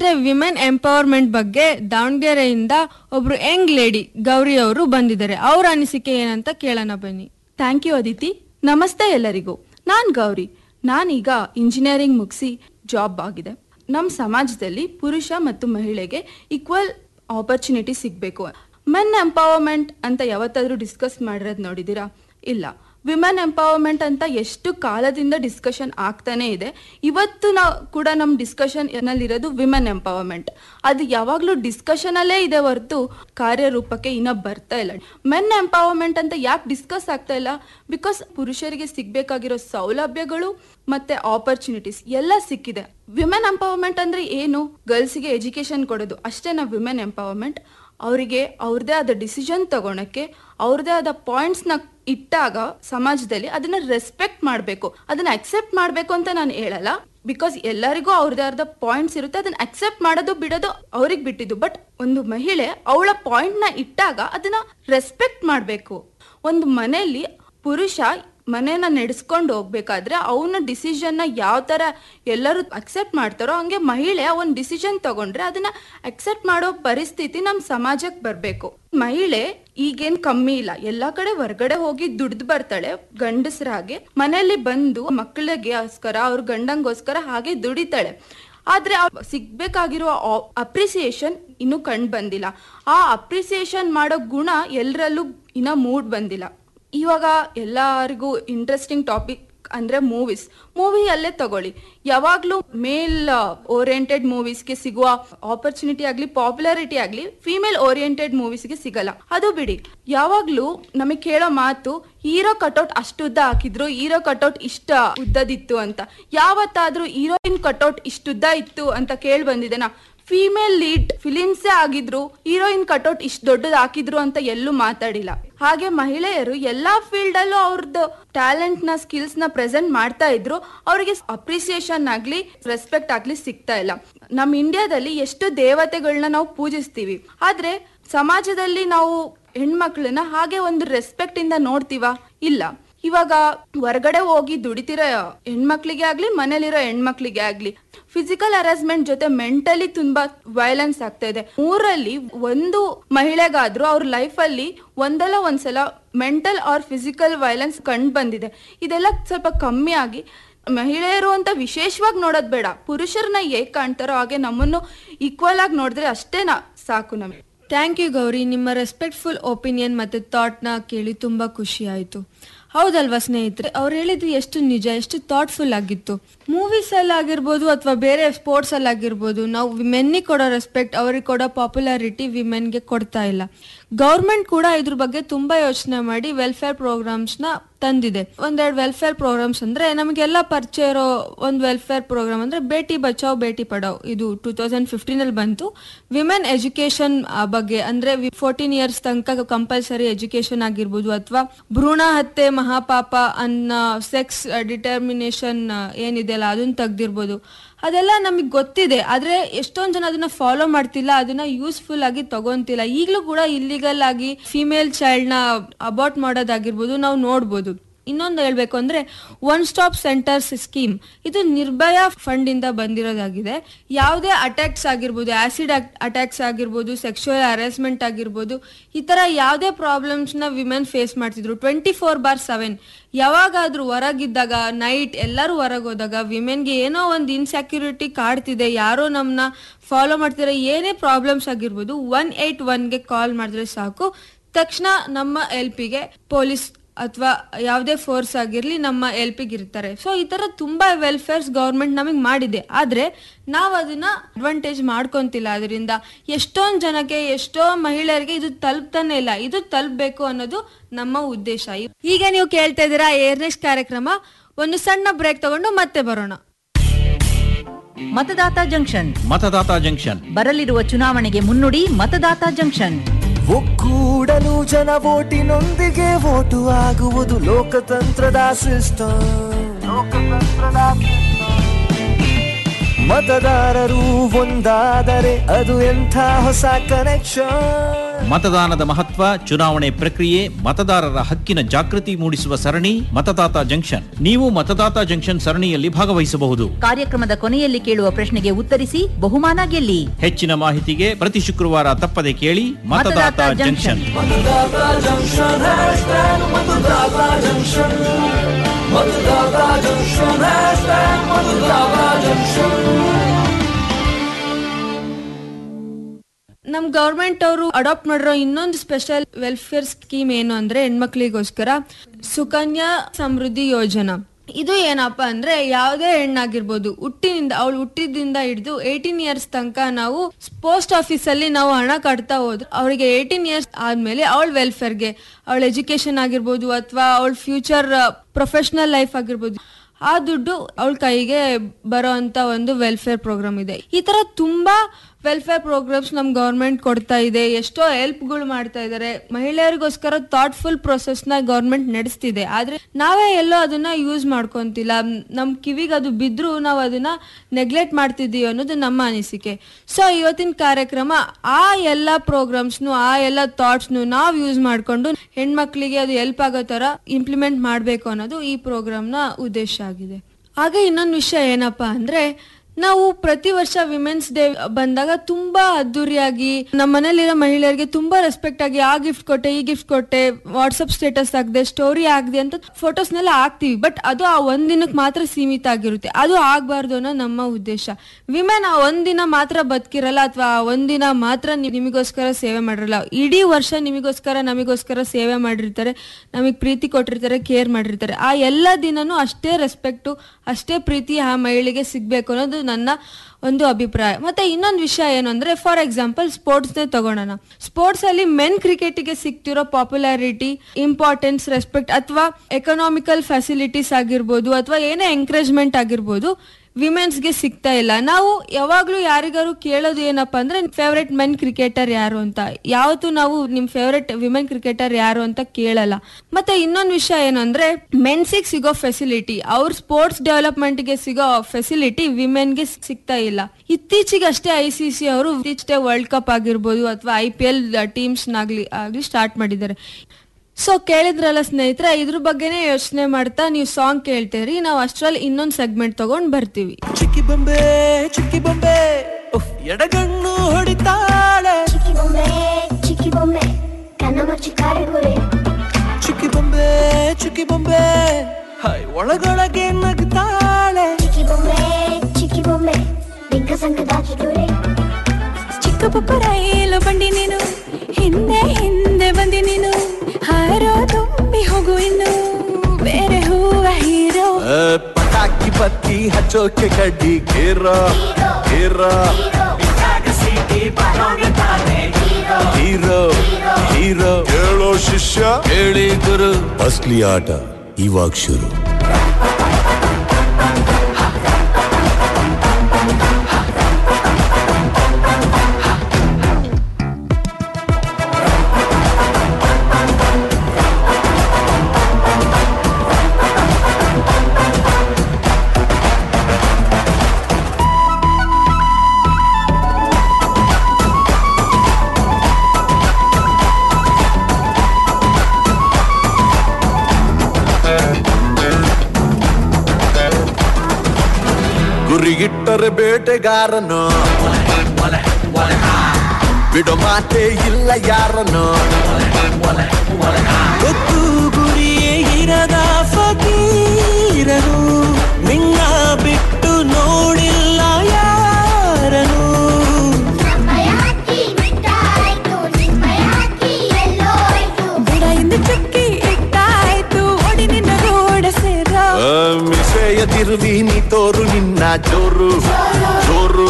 ಸ್ನೇಹಿತರೆ ವಿಮೆನ್ ಎಂಪವರ್ಮೆಂಟ್ ಬಗ್ಗೆ ದಾವಣಗೆರೆಯಿಂದ ಒಬ್ರು ಯಂಗ್ ಲೇಡಿ ಗೌರಿ ಅವರು ಬಂದಿದ್ದಾರೆ ಅವ್ರ ಅನಿಸಿಕೆ ಏನಂತ ಕೇಳೋಣ ಬನ್ನಿ ಥ್ಯಾಂಕ್ ಯು ಅದಿತಿ ನಮಸ್ತೆ ಎಲ್ಲರಿಗೂ ನಾನ್ ಗೌರಿ ನಾನೀಗ ಇಂಜಿನಿಯರಿಂಗ್ ಮುಗಿಸಿ ಜಾಬ್ ಆಗಿದೆ ನಮ್ಮ ಸಮಾಜದಲ್ಲಿ ಪುರುಷ ಮತ್ತು ಮಹಿಳೆಗೆ ಈಕ್ವಲ್ ಆಪರ್ಚುನಿಟಿ ಸಿಗಬೇಕು ಮೆನ್ ಎಂಪವರ್ಮೆಂಟ್ ಅಂತ ಯಾವತ್ತಾದ್ರೂ ಡಿಸ್ಕಸ್ ಮಾಡಿರೋದು ನೋಡಿದ್ದೀರಾ ಇಲ್ಲ ವಿಮೆನ್ ಎಂಪವರ್ಮೆಂಟ್ ಅಂತ ಎಷ್ಟು ಕಾಲದಿಂದ ಡಿಸ್ಕಷನ್ ಆಗ್ತಾನೆ ಇದೆ ಇವತ್ತು ನಾವು ಕೂಡ ನಮ್ಮ ಡಿಸ್ಕಷನ್ ನಲ್ಲಿರೋದು ವಿಮೆನ್ ಎಂಪವರ್ಮೆಂಟ್ ಅದು ಯಾವಾಗಲೂ ಡಿಸ್ಕಷನ್ ಅಲ್ಲೇ ಇದೆ ಹೊರತು ಕಾರ್ಯರೂಪಕ್ಕೆ ಇನ್ನ ಬರ್ತಾ ಇಲ್ಲ ಮೆನ್ ಎಂಪವರ್ಮೆಂಟ್ ಅಂತ ಯಾಕೆ ಡಿಸ್ಕಸ್ ಆಗ್ತಾ ಇಲ್ಲ ಬಿಕಾಸ್ ಪುರುಷರಿಗೆ ಸಿಗ್ಬೇಕಾಗಿರೋ ಸೌಲಭ್ಯಗಳು ಮತ್ತೆ ಆಪರ್ಚುನಿಟೀಸ್ ಎಲ್ಲ ಸಿಕ್ಕಿದೆ ವಿಮೆನ್ ಎಂಪವರ್ಮೆಂಟ್ ಅಂದ್ರೆ ಏನು ಗರ್ಲ್ಸ್ಗೆ ಎಜುಕೇಶನ್ ಕೊಡೋದು ಅಷ್ಟೇ ನಾವು ವಿಮೆನ್ ಎಂಪವರ್ಮೆಂಟ್ ಅವರಿಗೆ ಅವ್ರದೇ ಆದ ಡಿಸಿಷನ್ ತಗೊಳಕ್ಕೆ ಅವ್ರದೇ ಆದ ಪಾಯಿಂಟ್ಸ್ ನ ಇಟ್ಟಾಗ ಸಮಾಜದಲ್ಲಿ ಅದನ್ನ ರೆಸ್ಪೆಕ್ಟ್ ಮಾಡಬೇಕು ಅದನ್ನ ಅಕ್ಸೆಪ್ಟ್ ಮಾಡಬೇಕು ಅಂತ ನಾನು ಹೇಳಲ್ಲ ಬಿಕಾಸ್ ಎಲ್ಲರಿಗೂ ಅವ್ರದೇ ಆದ ಪಾಯಿಂಟ್ಸ್ ಇರುತ್ತೆ ಅದನ್ನ ಅಕ್ಸೆಪ್ಟ್ ಮಾಡೋದು ಬಿಡೋದು ಅವ್ರಿಗೆ ಬಿಟ್ಟಿದ್ದು ಬಟ್ ಒಂದು ಮಹಿಳೆ ಅವಳ ಪಾಯಿಂಟ್ ನ ಇಟ್ಟಾಗ ಅದನ್ನ ರೆಸ್ಪೆಕ್ಟ್ ಮಾಡಬೇಕು ಒಂದು ಮನೆಯಲ್ಲಿ ಪುರುಷ ಮನೇನ ನಡೆಸ್ಕೊಂಡು ಹೋಗ್ಬೇಕಾದ್ರೆ ಅವನ ಡಿಸಿಷನ್ ನ ಯಾವ ತರ ಎಲ್ಲರೂ ಅಕ್ಸೆಪ್ಟ್ ಮಾಡ್ತಾರೋ ಹಂಗೆ ಮಹಿಳೆ ಒಂದು ಡಿಸಿಷನ್ ತಗೊಂಡ್ರೆ ಅದನ್ನ ಅಕ್ಸೆಪ್ಟ್ ಮಾಡೋ ಪರಿಸ್ಥಿತಿ ನಮ್ ಸಮಾಜಕ್ಕೆ ಬರ್ಬೇಕು ಮಹಿಳೆ ಈಗೇನ್ ಕಮ್ಮಿ ಇಲ್ಲ ಎಲ್ಲಾ ಕಡೆ ಹೊರ್ಗಡೆ ಹೋಗಿ ದುಡ್ದು ಬರ್ತಾಳೆ ಗಂಡಸರಾಗೆ ಮನೆಯಲ್ಲಿ ಬಂದು ಮಕ್ಕಳಿಗೋಸ್ಕರ ಅವ್ರ ಗಂಡಂಗೋಸ್ಕರ ಹಾಗೆ ದುಡಿತಾಳೆ ಆದ್ರೆ ಆ ಸಿಗ್ಬೇಕಾಗಿರೋ ಅಪ್ರಿಸಿಯೇಷನ್ ಇನ್ನೂ ಕಂಡು ಬಂದಿಲ್ಲ ಆ ಅಪ್ರಿಸಿಯೇಷನ್ ಮಾಡೋ ಗುಣ ಎಲ್ಲರಲ್ಲೂ ಇನ್ನ ಮೂಡ್ ಬಂದಿಲ್ಲ ಇವಾಗ ಎಲ್ಲರಿಗೂ ಇಂಟ್ರೆಸ್ಟಿಂಗ್ ಟಾಪಿಕ್ ಅಂದ್ರೆ ಮೂವೀಸ್ ಮೂವಿ ಅಲ್ಲೇ ತಗೊಳ್ಳಿ ಯಾವಾಗ್ಲೂ ಮೇಲ್ ಓರಿಯೆಂಟೆಡ್ ಮೂವೀಸ್ಗೆ ಸಿಗುವ ಆಪರ್ಚುನಿಟಿ ಆಗ್ಲಿ ಪಾಪ್ಯುಲಾರಿಟಿ ಆಗ್ಲಿ ಫಿಮೇಲ್ ಓರಿಯೆಂಟೆಡ್ ಮೂವೀಸ್ಗೆ ಸಿಗಲ್ಲ ಅದು ಬಿಡಿ ಯಾವಾಗ್ಲೂ ನಮಗೆ ಕೇಳೋ ಮಾತು ಹೀರೋ ಕಟೌಟ್ ಅಷ್ಟು ಉದ್ದ ಹಾಕಿದ್ರು ಹೀರೋ ಕಟೌಟ್ ಇಷ್ಟ ಉದ್ದದಿತ್ತು ಅಂತ ಯಾವತ್ತಾದ್ರೂ ಹೀರೋಯಿನ್ ಕಟೌಟ್ ಇಷ್ಟುದ್ದ ಇತ್ತು ಅಂತ ಕೇಳಿ ಬಂದಿದೆನಾ ಫಿಮೇಲ್ ಲೀಡ್ ಫಿಲಿಮ್ಸೇ ಆಗಿದ್ರು ಹೀರೋಯಿನ್ ಕಟೌಟ್ ಇಷ್ಟು ದೊಡ್ಡದು ಹಾಕಿದ್ರು ಅಂತ ಎಲ್ಲೂ ಮಾತಾಡಿಲ್ಲ ಹಾಗೆ ಮಹಿಳೆಯರು ಎಲ್ಲಾ ಫೀಲ್ಡ್ ಅಲ್ಲೂ ಅವ್ರದ್ದು ಟ್ಯಾಲೆಂಟ್ ನ ಸ್ಕಿಲ್ಸ್ ನ ಪ್ರೆಸೆಂಟ್ ಮಾಡ್ತಾ ಇದ್ರು ಅವರಿಗೆ ಅಪ್ರಿಸಿಯೇಷನ್ ಆಗ್ಲಿ ರೆಸ್ಪೆಕ್ಟ್ ಆಗ್ಲಿ ಸಿಗ್ತಾ ಇಲ್ಲ ನಮ್ ಇಂಡಿಯಾದಲ್ಲಿ ಎಷ್ಟು ದೇವತೆಗಳನ್ನ ನಾವು ಪೂಜಿಸ್ತೀವಿ ಆದ್ರೆ ಸಮಾಜದಲ್ಲಿ ನಾವು ಹೆಣ್ಮಕ್ಳನ್ನ ಹಾಗೆ ಒಂದು ರೆಸ್ಪೆಕ್ಟ್ ಇಂದ ನೋಡ್ತೀವ ಇಲ್ಲ ಇವಾಗ ಹೊರಗಡೆ ಹೋಗಿ ದುಡಿತಿರೋ ಹೆಣ್ಮಕ್ಳಿಗೆ ಆಗ್ಲಿ ಮನೇಲಿರೋ ಹೆಣ್ಮಕ್ಳಿಗೆ ಆಗ್ಲಿ ಫಿಸಿಕಲ್ ಹರಾಸ್ಮೆಂಟ್ ಜೊತೆ ಮೆಂಟಲಿ ತುಂಬಾ ವೈಲೆನ್ಸ್ ಆಗ್ತಾ ಇದೆ ಮೂರಲ್ಲಿ ಒಂದು ಮಹಿಳೆಗಾದ್ರೂ ಅವ್ರ ಲೈಫ್ ಅಲ್ಲಿ ಒಂದಲ್ಲ ಒಂದ್ಸಲ ಮೆಂಟಲ್ ಆರ್ ಫಿಸಿಕಲ್ ವೈಲೆನ್ಸ್ ಕಂಡು ಬಂದಿದೆ ಇದೆಲ್ಲ ಸ್ವಲ್ಪ ಕಮ್ಮಿ ಆಗಿ ಮಹಿಳೆಯರು ಅಂತ ವಿಶೇಷವಾಗಿ ನೋಡೋದ್ ಬೇಡ ಪುರುಷರನ್ನ ಹೇಗ್ ಕಾಣ್ತಾರೋ ಹಾಗೆ ನಮ್ಮನ್ನು ಈಕ್ವಲ್ ಆಗಿ ನೋಡಿದ್ರೆ ಅಷ್ಟೇನಾ ಸಾಕು ನಮಗೆ ಥ್ಯಾಂಕ್ ಯು ಗೌರಿ ನಿಮ್ಮ ರೆಸ್ಪೆಕ್ಟ್ಫುಲ್ ಒಪಿನಿಯನ್ ಮತ್ತೆ ಥಾಟ್ನ ಕೇಳಿ ತುಂಬಾ ಖುಷಿ ಆಯ್ತು ಹೌದಲ್ವಾ ಸ್ನೇಹಿತರೆ ಅವ್ರು ಹೇಳಿದ್ದು ಎಷ್ಟು ನಿಜ ಎಷ್ಟು ಥಾಟ್ಫುಲ್ ಆಗಿತ್ತು ಮೂವೀಸ್ ಅಲ್ಲಿ ಆಗಿರ್ಬೋದು ಅಥವಾ ಬೇರೆ ಸ್ಪೋರ್ಟ್ಸ್ ಅಲ್ಲಿ ಆಗಿರ್ಬೋದು ನಾವು ವಿಮೆನ್ನಿಗೆ ಕೊಡೋ ರೆಸ್ಪೆಕ್ಟ್ ಅವ್ರಿಗೆ ಕೊಡೋ ಪಾಪ್ಯುಲಾರಿಟಿ ವಿಮೆನ್ಗೆ ಕೊಡ್ತಾ ಇಲ್ಲ ಗೌರ್ಮೆಂಟ್ ಕೂಡ ಇದ್ರ ಬಗ್ಗೆ ತುಂಬಾ ಯೋಚನೆ ಮಾಡಿ ವೆಲ್ಫೇರ್ ಪ್ರೋಗ್ರಾಮ್ಸ್ ನ ತಂದಿದೆ ಒಂದೆರಡು ವೆಲ್ಫೇರ್ ಪ್ರೋಗ್ರಾಮ್ಸ್ ಅಂದ್ರೆ ನಮಗೆಲ್ಲ ಪರಿಚಯ ಇರೋ ಒಂದು ವೆಲ್ಫೇರ್ ಪ್ರೋಗ್ರಾಮ್ ಅಂದ್ರೆ ಬೇಟಿ ಬಚಾವ್ ಬೇಟಿ ಪಡಾವ್ ಇದು ಟೂ ತೌಸಂಡ್ ಫಿಫ್ಟೀನ್ ಅಲ್ಲಿ ಬಂತು ವಿಮೆನ್ ಎಜುಕೇಶನ್ ಬಗ್ಗೆ ಅಂದ್ರೆ ಫೋರ್ಟೀನ್ ಇಯರ್ಸ್ ತನಕ ಕಂಪಲ್ಸರಿ ಎಜುಕೇಶನ್ ಆಗಿರ್ಬೋದು ಅಥವಾ ಭ್ರೂಣ ಹತ್ಯೆ ಮಹಾಪಾಪ ಅನ್ನೋ ಸೆಕ್ಸ್ ಡಿಟರ್ಮಿನೇಷನ್ ಏನಿದೆಯಲ್ಲ ಅದನ್ನ ತೆಗ್ದಿರ್ಬೋದು ಅದೆಲ್ಲ ನಮಗೆ ಗೊತ್ತಿದೆ ಆದ್ರೆ ಎಷ್ಟೊಂದ್ ಜನ ಅದನ್ನ ಫಾಲೋ ಮಾಡ್ತಿಲ್ಲ ಅದನ್ನ ಯೂಸ್ಫುಲ್ ಆಗಿ ತಗೊಂತಿಲ್ಲ ಈಗಲೂ ಕೂಡ ಇಲ್ಲಿಗಲ್ ಆಗಿ ಫಿಮೇಲ್ ಚೈಲ್ಡ್ ನ ಅಬಾರ್ಟ್ ಮಾಡೋದಾಗಿರ್ಬೋದು ನಾವು ನೋಡ್ಬೋದು ಇನ್ನೊಂದು ಹೇಳ್ಬೇಕು ಅಂದ್ರೆ ಒನ್ ಸ್ಟಾಪ್ ಸೆಂಟರ್ಸ್ ಸ್ಕೀಮ್ ಇದು ನಿರ್ಭಯ ಫಂಡ್ ಇಂದ ಬಂದಿರೋದಾಗಿದೆ ಯಾವುದೇ ಅಟ್ಯಾಕ್ಸ್ ಆಗಿರ್ಬೋದು ಆಸಿಡ್ ಅಟ್ಯಾಕ್ಸ್ ಆಗಿರ್ಬೋದು ಸೆಕ್ಷುವಲ್ ಹರಾಸ್ಮೆಂಟ್ ಆಗಿರ್ಬೋದು ಈ ತರ ಯಾವುದೇ ಪ್ರಾಬ್ಲಮ್ಸ್ ನ ವಿಮೆನ್ ಫೇಸ್ ಮಾಡ್ತಿದ್ರು ಟ್ವೆಂಟಿ ಫೋರ್ ಬಾರ್ ಸೆವೆನ್ ಯಾವಾಗಾದ್ರೂ ಹೊರಗಿದ್ದಾಗ ನೈಟ್ ಎಲ್ಲರೂ ಹೊರಗೆ ಹೋದಾಗ ವಿಮೆನ್ಗೆ ಏನೋ ಒಂದು ಇನ್ಸೆಕ್ಯೂರಿಟಿ ಕಾಡ್ತಿದೆ ಯಾರೋ ನಮ್ಮನ್ನ ಫಾಲೋ ಮಾಡ್ತಿರೋ ಏನೇ ಪ್ರಾಬ್ಲಮ್ಸ್ ಆಗಿರ್ಬೋದು ಒನ್ ಏಟ್ ಒನ್ಗೆ ಕಾಲ್ ಮಾಡಿದ್ರೆ ಸಾಕು ತಕ್ಷಣ ನಮ್ಮ ಎಲ್ ಪಿಗೆ ಪೊಲೀಸ್ ಅಥವಾ ಯಾವುದೇ ಫೋರ್ಸ್ ಆಗಿರ್ಲಿ ನಮ್ಮ ಎಲ್ ಪಿಗೆ ಇರ್ತಾರೆ ಸೊ ಈ ತರ ತುಂಬಾ ವೆಲ್ಫೇರ್ಸ್ ಗೌರ್ಮೆಂಟ್ ನಮಗೆ ಮಾಡಿದೆ ಆದ್ರೆ ನಾವು ಅದನ್ನ ಅಡ್ವಾಂಟೇಜ್ ಮಾಡ್ಕೊಂತಿಲ್ಲ ಅದರಿಂದ ಎಷ್ಟೊಂದ್ ಜನಕ್ಕೆ ಎಷ್ಟೋ ಮಹಿಳೆಯರಿಗೆ ಇದು ತಲುಪ್ತಾನೆ ಇಲ್ಲ ಇದು ತಲುಪಬೇಕು ಅನ್ನೋದು ನಮ್ಮ ಉದ್ದೇಶ ಈಗ ನೀವು ಕೇಳ್ತಾ ಇದ್ದೀರಾ ಏರ್ನೆಸ್ ಕಾರ್ಯಕ್ರಮ ಒಂದು ಸಣ್ಣ ಬ್ರೇಕ್ ತಗೊಂಡು ಮತ್ತೆ ಬರೋಣ ಮತದಾತ ಜಂಕ್ಷನ್ ಮತದಾತ ಜಂಕ್ಷನ್ ಬರಲಿರುವ ಚುನಾವಣೆಗೆ ಮುನ್ನುಡಿ ಮತದಾತ ಜಂಕ್ಷನ್ ಒಕ್ಕೂಡಲು ಜನ ಓಟಿನೊಂದಿಗೆ ಓಟು ಆಗುವುದು ಲೋಕತಂತ್ರದ ಸಿಸ್ಟಮ್ ಮತದಾರರು ಒಂದಾದರೆ ಅದು ಎಂಥ ಹೊಸ ಕನೆಕ್ಷನ್ ಮತದಾನದ ಮಹತ್ವ ಚುನಾವಣೆ ಪ್ರಕ್ರಿಯೆ ಮತದಾರರ ಹಕ್ಕಿನ ಜಾಗೃತಿ ಮೂಡಿಸುವ ಸರಣಿ ಮತದಾತ ಜಂಕ್ಷನ್ ನೀವು ಮತದಾತ ಜಂಕ್ಷನ್ ಸರಣಿಯಲ್ಲಿ ಭಾಗವಹಿಸಬಹುದು ಕಾರ್ಯಕ್ರಮದ ಕೊನೆಯಲ್ಲಿ ಕೇಳುವ ಪ್ರಶ್ನೆಗೆ ಉತ್ತರಿಸಿ ಬಹುಮಾನ ಗೆಲ್ಲಿ ಹೆಚ್ಚಿನ ಮಾಹಿತಿಗೆ ಪ್ರತಿ ಶುಕ್ರವಾರ ತಪ್ಪದೆ ಕೇಳಿ ಮತದಾತ ಮತದಾತ ಜಂಕ್ಷನ್ मतदाता जंक्शन हैशटैग मतदाता जंक्शन मतदाता जंक्शन हैशटैग मतदाता जंक्शन ನಮ್ ಗವರ್ಮೆಂಟ್ ಅವರು ಅಡಾಪ್ಟ್ ಮಾಡಿರೋ ಇನ್ನೊಂದು ಸ್ಪೆಷಲ್ ವೆಲ್ಫೇರ್ ಸ್ಕೀಮ್ ಏನು ಅಂದ್ರೆ ಹೆಣ್ಮಕ್ಳಿಗೋಸ್ಕರ ಸುಕನ್ಯಾ ಸಮೃದ್ಧಿ ಯೋಜನಾ ಇದು ಏನಪ್ಪ ಅಂದ್ರೆ ಯಾವುದೇ ಹೆಣ್ಣಾಗಿರ್ಬೋದು ಹುಟ್ಟಿನಿಂದ ಅವಳು ಹುಟ್ಟಿದಿಂದ ಹಿಡಿದು ಏಯ್ಟೀನ್ ಇಯರ್ಸ್ ತನಕ ನಾವು ಪೋಸ್ಟ್ ಆಫೀಸ್ ಅಲ್ಲಿ ನಾವು ಹಣ ಕಟ್ತಾ ಹೋದ್ರೆ ಅವಳಿಗೆ ಏಯ್ಟೀನ್ ಇಯರ್ಸ್ ಆದ್ಮೇಲೆ ಅವಳ ವೆಲ್ಫೇರ್ಗೆ ಅವಳ ಎಜುಕೇಶನ್ ಆಗಿರ್ಬೋದು ಅಥವಾ ಅವಳ ಫ್ಯೂಚರ್ ಪ್ರೊಫೆಷನಲ್ ಲೈಫ್ ಆಗಿರ್ಬೋದು ಆ ದುಡ್ಡು ಅವಳ ಕೈಗೆ ಬರೋ ಅಂತ ಒಂದು ವೆಲ್ಫೇರ್ ಪ್ರೋಗ್ರಾಮ್ ಇದೆ ಈ ತರ ತುಂಬಾ ವೆಲ್ಫೇರ್ ಪ್ರೋಗ್ರಾಮ್ಸ್ ನಮ್ ಗೌರ್ಮೆಂಟ್ ಕೊಡ್ತಾ ಇದೆ ಎಷ್ಟೋ ಹೆಲ್ಪ್ಗಳು ಮಾಡ್ತಾ ಇದ್ದಾರೆ ಮಹಿಳೆಯರಿಗೋಸ್ಕರ ಥಾಟ್ಫುಲ್ ಪ್ರೊಸೆಸ್ ನ ಗೌರ್ಮೆಂಟ್ ನಡೆಸ್ತಿದೆ ಆದ್ರೆ ನಾವೇ ಎಲ್ಲೋ ಅದನ್ನ ಯೂಸ್ ಮಾಡ್ಕೊಂತಿಲ್ಲ ಮ್, ನಮ್ ಕಿವಿಗೆ ಅದು ಬಿದ್ರು ನಾವು ಅದನ್ನ ನೆಗ್ಲೆಕ್ಟ್ ಮಾಡ್ತಿದೀವಿ ಅನ್ನೋದು ನಮ್ಮ ಅನಿಸಿಕೆ ಸೊ ಇವತ್ತಿನ ಕಾರ್ಯಕ್ರಮ ಆ ಎಲ್ಲ ಪ್ರೋಗ್ರಾಮ್ಸ್ನು ಆ ಎಲ್ಲ ಥಾಟ್ಸ್ನು ನಾವು ಯೂಸ್ ಮಾಡ್ಕೊಂಡು ಹೆಣ್ಮಕ್ಳಿಗೆ ಅದು ಹೆಲ್ಪ್ ಆಗೋ ತರ ಇಂಪ್ಲಿಮೆಂಟ್ ಮಾಡಬೇಕು ಅನ್ನೋದು ಈ ಪ್ರೋಗ್ರಾಮ್ನ ಉದ್ದೇಶ ಆಗಿದೆ ಹಾಗೆ ಇನ್ನೊಂದು ವಿಷಯ ಏನಪ್ಪಾ ಅಂದ್ರೆ ನಾವು ಪ್ರತಿ ವರ್ಷ ವಿಮೆನ್ಸ್ ಡೇ ಬಂದಾಗ ತುಂಬಾ ಅದ್ದೂರಿಯಾಗಿ ನಮ್ಮ ಮನೇಲಿರೋ ಮಹಿಳೆಯರಿಗೆ ತುಂಬಾ ರೆಸ್ಪೆಕ್ಟ್ ಆಗಿ ಆ ಗಿಫ್ಟ್ ಕೊಟ್ಟೆ ಈ ಗಿಫ್ಟ್ ಕೊಟ್ಟೆ ವಾಟ್ಸಪ್ ಸ್ಟೇಟಸ್ ಆಗದೆ ಸ್ಟೋರಿ ಆಗದೆ ಅಂತ ಫೋಟೋಸ್ನೆಲ್ಲ ಹಾಕ್ತಿವಿ ಬಟ್ ಅದು ಆ ಒಂದ್ ದಿನಕ್ಕೆ ಮಾತ್ರ ಸೀಮಿತ ಆಗಿರುತ್ತೆ ಅದು ಆಗ್ಬಾರ್ದು ಅನ್ನೋ ನಮ್ಮ ಉದ್ದೇಶ ವಿಮೆನ್ ಆ ಒಂದಿನ ಮಾತ್ರ ಬದುಕಿರಲ್ಲ ಅಥವಾ ಆ ಒಂದಿನ ಮಾತ್ರ ನಿ- ನಿಮಗೋಸ್ಕರ ಸೇವೆ ಮಾಡಿರಲ್ಲ ಇಡೀ ವರ್ಷ ನಿಮಗೋಸ್ಕರ ನಮಗೋಸ್ಕರ ಸೇವೆ ಮಾಡಿರ್ತಾರೆ ನಮಗೆ ಪ್ರೀತಿ ಕೊಟ್ಟಿರ್ತಾರೆ ಕೇರ್ ಮಾಡಿರ್ತಾರೆ ಆ ಎಲ್ಲ ದಿನನೂ ಅಷ್ಟೇ ರೆಸ್ಪೆಕ್ಟು ಅಷ್ಟೇ ಪ್ರೀತಿ ಆ ಮಹಿಳೆಗೆ ಸಿಗ್ಬೇಕು ಅನ್ನೋದು ನನ್ನ ಒಂದು ಅಭಿಪ್ರಾಯ ಮತ್ತೆ ಇನ್ನೊಂದು ವಿಷಯ ಏನು ಅಂದ್ರೆ ಫಾರ್ ಎಕ್ಸಾಂಪಲ್ ಸ್ಪೋರ್ಟ್ಸ್ನೇ ತಗೊಳ್ಳೋಣ ಸ್ಪೋರ್ಟ್ಸ್ ಅಲ್ಲಿ ಮೆನ್ ಕ್ರಿಕೆಟಿಗೆ ಸಿಗ್ತಿರೋ ಪಾಪ್ಯುಲಾರಿಟಿ ಇಂಪಾರ್ಟೆನ್ಸ್ ರೆಸ್ಪೆಕ್ಟ್ ಅಥವಾ ಎಕನಾಮಿಕಲ್ ಫೆಸಿಲಿಟೀಸ್ ಆಗಿರ್ಬೋದು ಅಥವಾ ಏನೇ ಎಂಕರೇಜ್ಮೆಂಟ್ ಆಗಿರ್ಬೋದು ವಿಮೆನ್ಸ್ಗೆ ಸಿಗ್ತಾ ಇಲ್ಲ ನಾವು ಯಾವಾಗ್ಲೂ ಯಾರಿಗಾರು ಕೇಳೋದು ಏನಪ್ಪಾ ಅಂದ್ರೆ ಫೇವ್ರೆಟ್ ಮೆನ್ ಕ್ರಿಕೆಟರ್ ಯಾರು ಅಂತ ಯಾವತ್ತು ನಾವು ನಿಮ್ ಫೇವ್ರೆಟ್ ವಿಮೆನ್ ಕ್ರಿಕೆಟರ್ ಯಾರು ಅಂತ ಕೇಳಲ್ಲ ಮತ್ತೆ ಇನ್ನೊಂದು ವಿಷಯ ಏನು ಅಂದ್ರೆ ಮೆನ್ಸಿಗೆ ಸಿಗೋ ಫೆಸಿಲಿಟಿ ಅವ್ರ ಸ್ಪೋರ್ಟ್ಸ್ ಡೆವಲಪ್ಮೆಂಟ್ಗೆ ಸಿಗೋ ಫೆಸಿಲಿಟಿ ವಿಮೆನ್ಗೆ ಸಿಗ್ತಾ ಇಲ್ಲ ಇತ್ತೀಚೆಗೆ ಅಷ್ಟೇ ಐ ಸಿ ಸಿ ಅವರು ಇತ್ತೀಚೆಗೆ ವರ್ಲ್ಡ್ ಕಪ್ ಆಗಿರ್ಬೋದು ಅಥವಾ ಐ ಪಿ ಎಲ್ ಟೀಮ್ಸ್ ನಾಗ್ಲಿ ಆಗ್ಲಿ ಸ್ಟಾರ್ಟ್ ಮಾಡಿದ್ದಾರೆ ಸೊ ಕೇಳಿದ್ರಲ್ಲ ಸ್ನೇಹಿತರೆ ಇದ್ರ ಬಗ್ಗೆನೇ ಯೋಚನೆ ಮಾಡ್ತಾ ನೀವು ಸಾಂಗ್ ಕೇಳ್ತೀರಿ ನಾವು ಅಷ್ಟ್ರಲ್ಲಿ ಇನ್ನೊಂದು ಸೆಗ್ಮೆಂಟ್ ತಗೊಂಡ್ ಬರ್ತೀವಿ ಚಿಕ್ಕಿ ಬೊಂಬೆ ಚಿಕ್ಕಿ ಬೊಂಬೆ ಉಫ್, ಎಡಗಣ್ಣು ಹೊಡಿತಾಳೆ ಚಿಕ್ಕಿ ಬೊಂಬೆ ಚಿಕ್ಕಿ ಬೊಂಬೆ ಕನ್ನ ಮುಚ್ಚಿ ಕಾರಿಗುರೆ ಚಿಕ್ಕಿ ಬೊಂಬೆ ಚಿಕ್ಕಿ ಬೊಂಬೆ ಹಾಯ್ ಒಳಗೊಳಗೆ ನಗ್ತಾಳೆ ಚಿಕ್ಕಿ ಬೊಂಬೆ ಚಿಕ್ಕಿ ಬೊಂಬೆ ಬಿಂಕ ಸಂಕ ದಾಚಿದುರೆ ಚಿಕ್ಕ ಪುಕ್ಕ ರೈಲು ಬಂಡಿ ನೀನು ಹಿಂದೆ ಹಿಂದೆ ಬಂದಿ ನೀನು ಹಾರೋ ತುಂಬಿ ಹೋಗು ಇನ್ನು ಬೇರೆ ಹೂವ ಹೀರೋ ಆ, ಪಟಾಕಿ ಬತ್ತಿ ಹಚ್ಚೋಕೆ ಕಡ್ಡಿ ಕೇರ ಕೇರ ಹೀರೋ ಹೀರೋ ಹೇಳೋ ಶಿಷ್ಯ ಹೇಳಿ ಗುರು ಅಸ್ಲಿ ಆಟ ಇವಾಗ ಶುರು ಗುರಿಗಿಟ್ಟರೆ ಬೇಟೆಗಾರನು ಬಿಡೋ ಮಾತೆ ಇಲ್ಲ ಯಾರನು ಗೊತ್ತು ಗುರಿಯೇ ಇರದ ಫಕೀರನು ನಿನ್ನ ಬಿಟ್ಟು ನೋಡಿಲ್ಲ ಯಾರನು ಬುಡ ಇಂದ ಚುಕ್ಕಿ ಇಟ್ಟಾಯ್ತು ಒಡಿ ನಿನ್ನ ರೋಡ ಸೇರ ಆ, ಮಿಸೆಯ ತಿರುವಿ ನೀ ತೋರು ನಿನ್ನ ಜೋರು ಜೋರು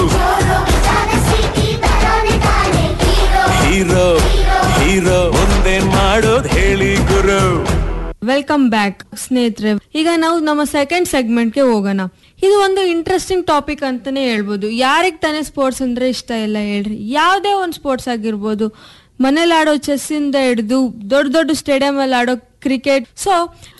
ಹೀರೋ ಹೀರೋ ಒಂದೇನ್ ಮಾಡೋದ್ ಹೇಳಿ ಗುರು ವೆಲ್ಕಮ್ ಬ್ಯಾಕ್ ಸ್ನೇಹಿತರೆ ಈಗ ನಾವು ನಮ್ಮ ಸೆಕೆಂಡ್ ಸೆಗ್ಮೆಂಟ್ಗೆ ಹೋಗೋಣ ಇದು ಒಂದು ಇಂಟ್ರೆಸ್ಟಿಂಗ್ ಟಾಪಿಕ್ ಅಂತಾನೆ ಹೇಳ್ಬೋದು ಯಾರಿಗೆ ತಾನೇ ಸ್ಪೋರ್ಟ್ಸ್ ಅಂದ್ರೆ ಇಷ್ಟ ಇಲ್ಲ ಹೇಳ್ರಿ ಯಾವುದೇ ಒಂದು ಸ್ಪೋರ್ಟ್ಸ್ ಆಗಿರ್ಬೋದು ಮನೇಲಿ ಆಡೋ ಚೆಸ್ ಇಂದ ಹಿಡಿದು ದೊಡ್ಡ ದೊಡ್ಡ ಸ್ಟೇಡಿಯಂ ಅಲ್ಲಿ ಆಡೋ ಕ್ರಿಕೆಟ್ ಸೊ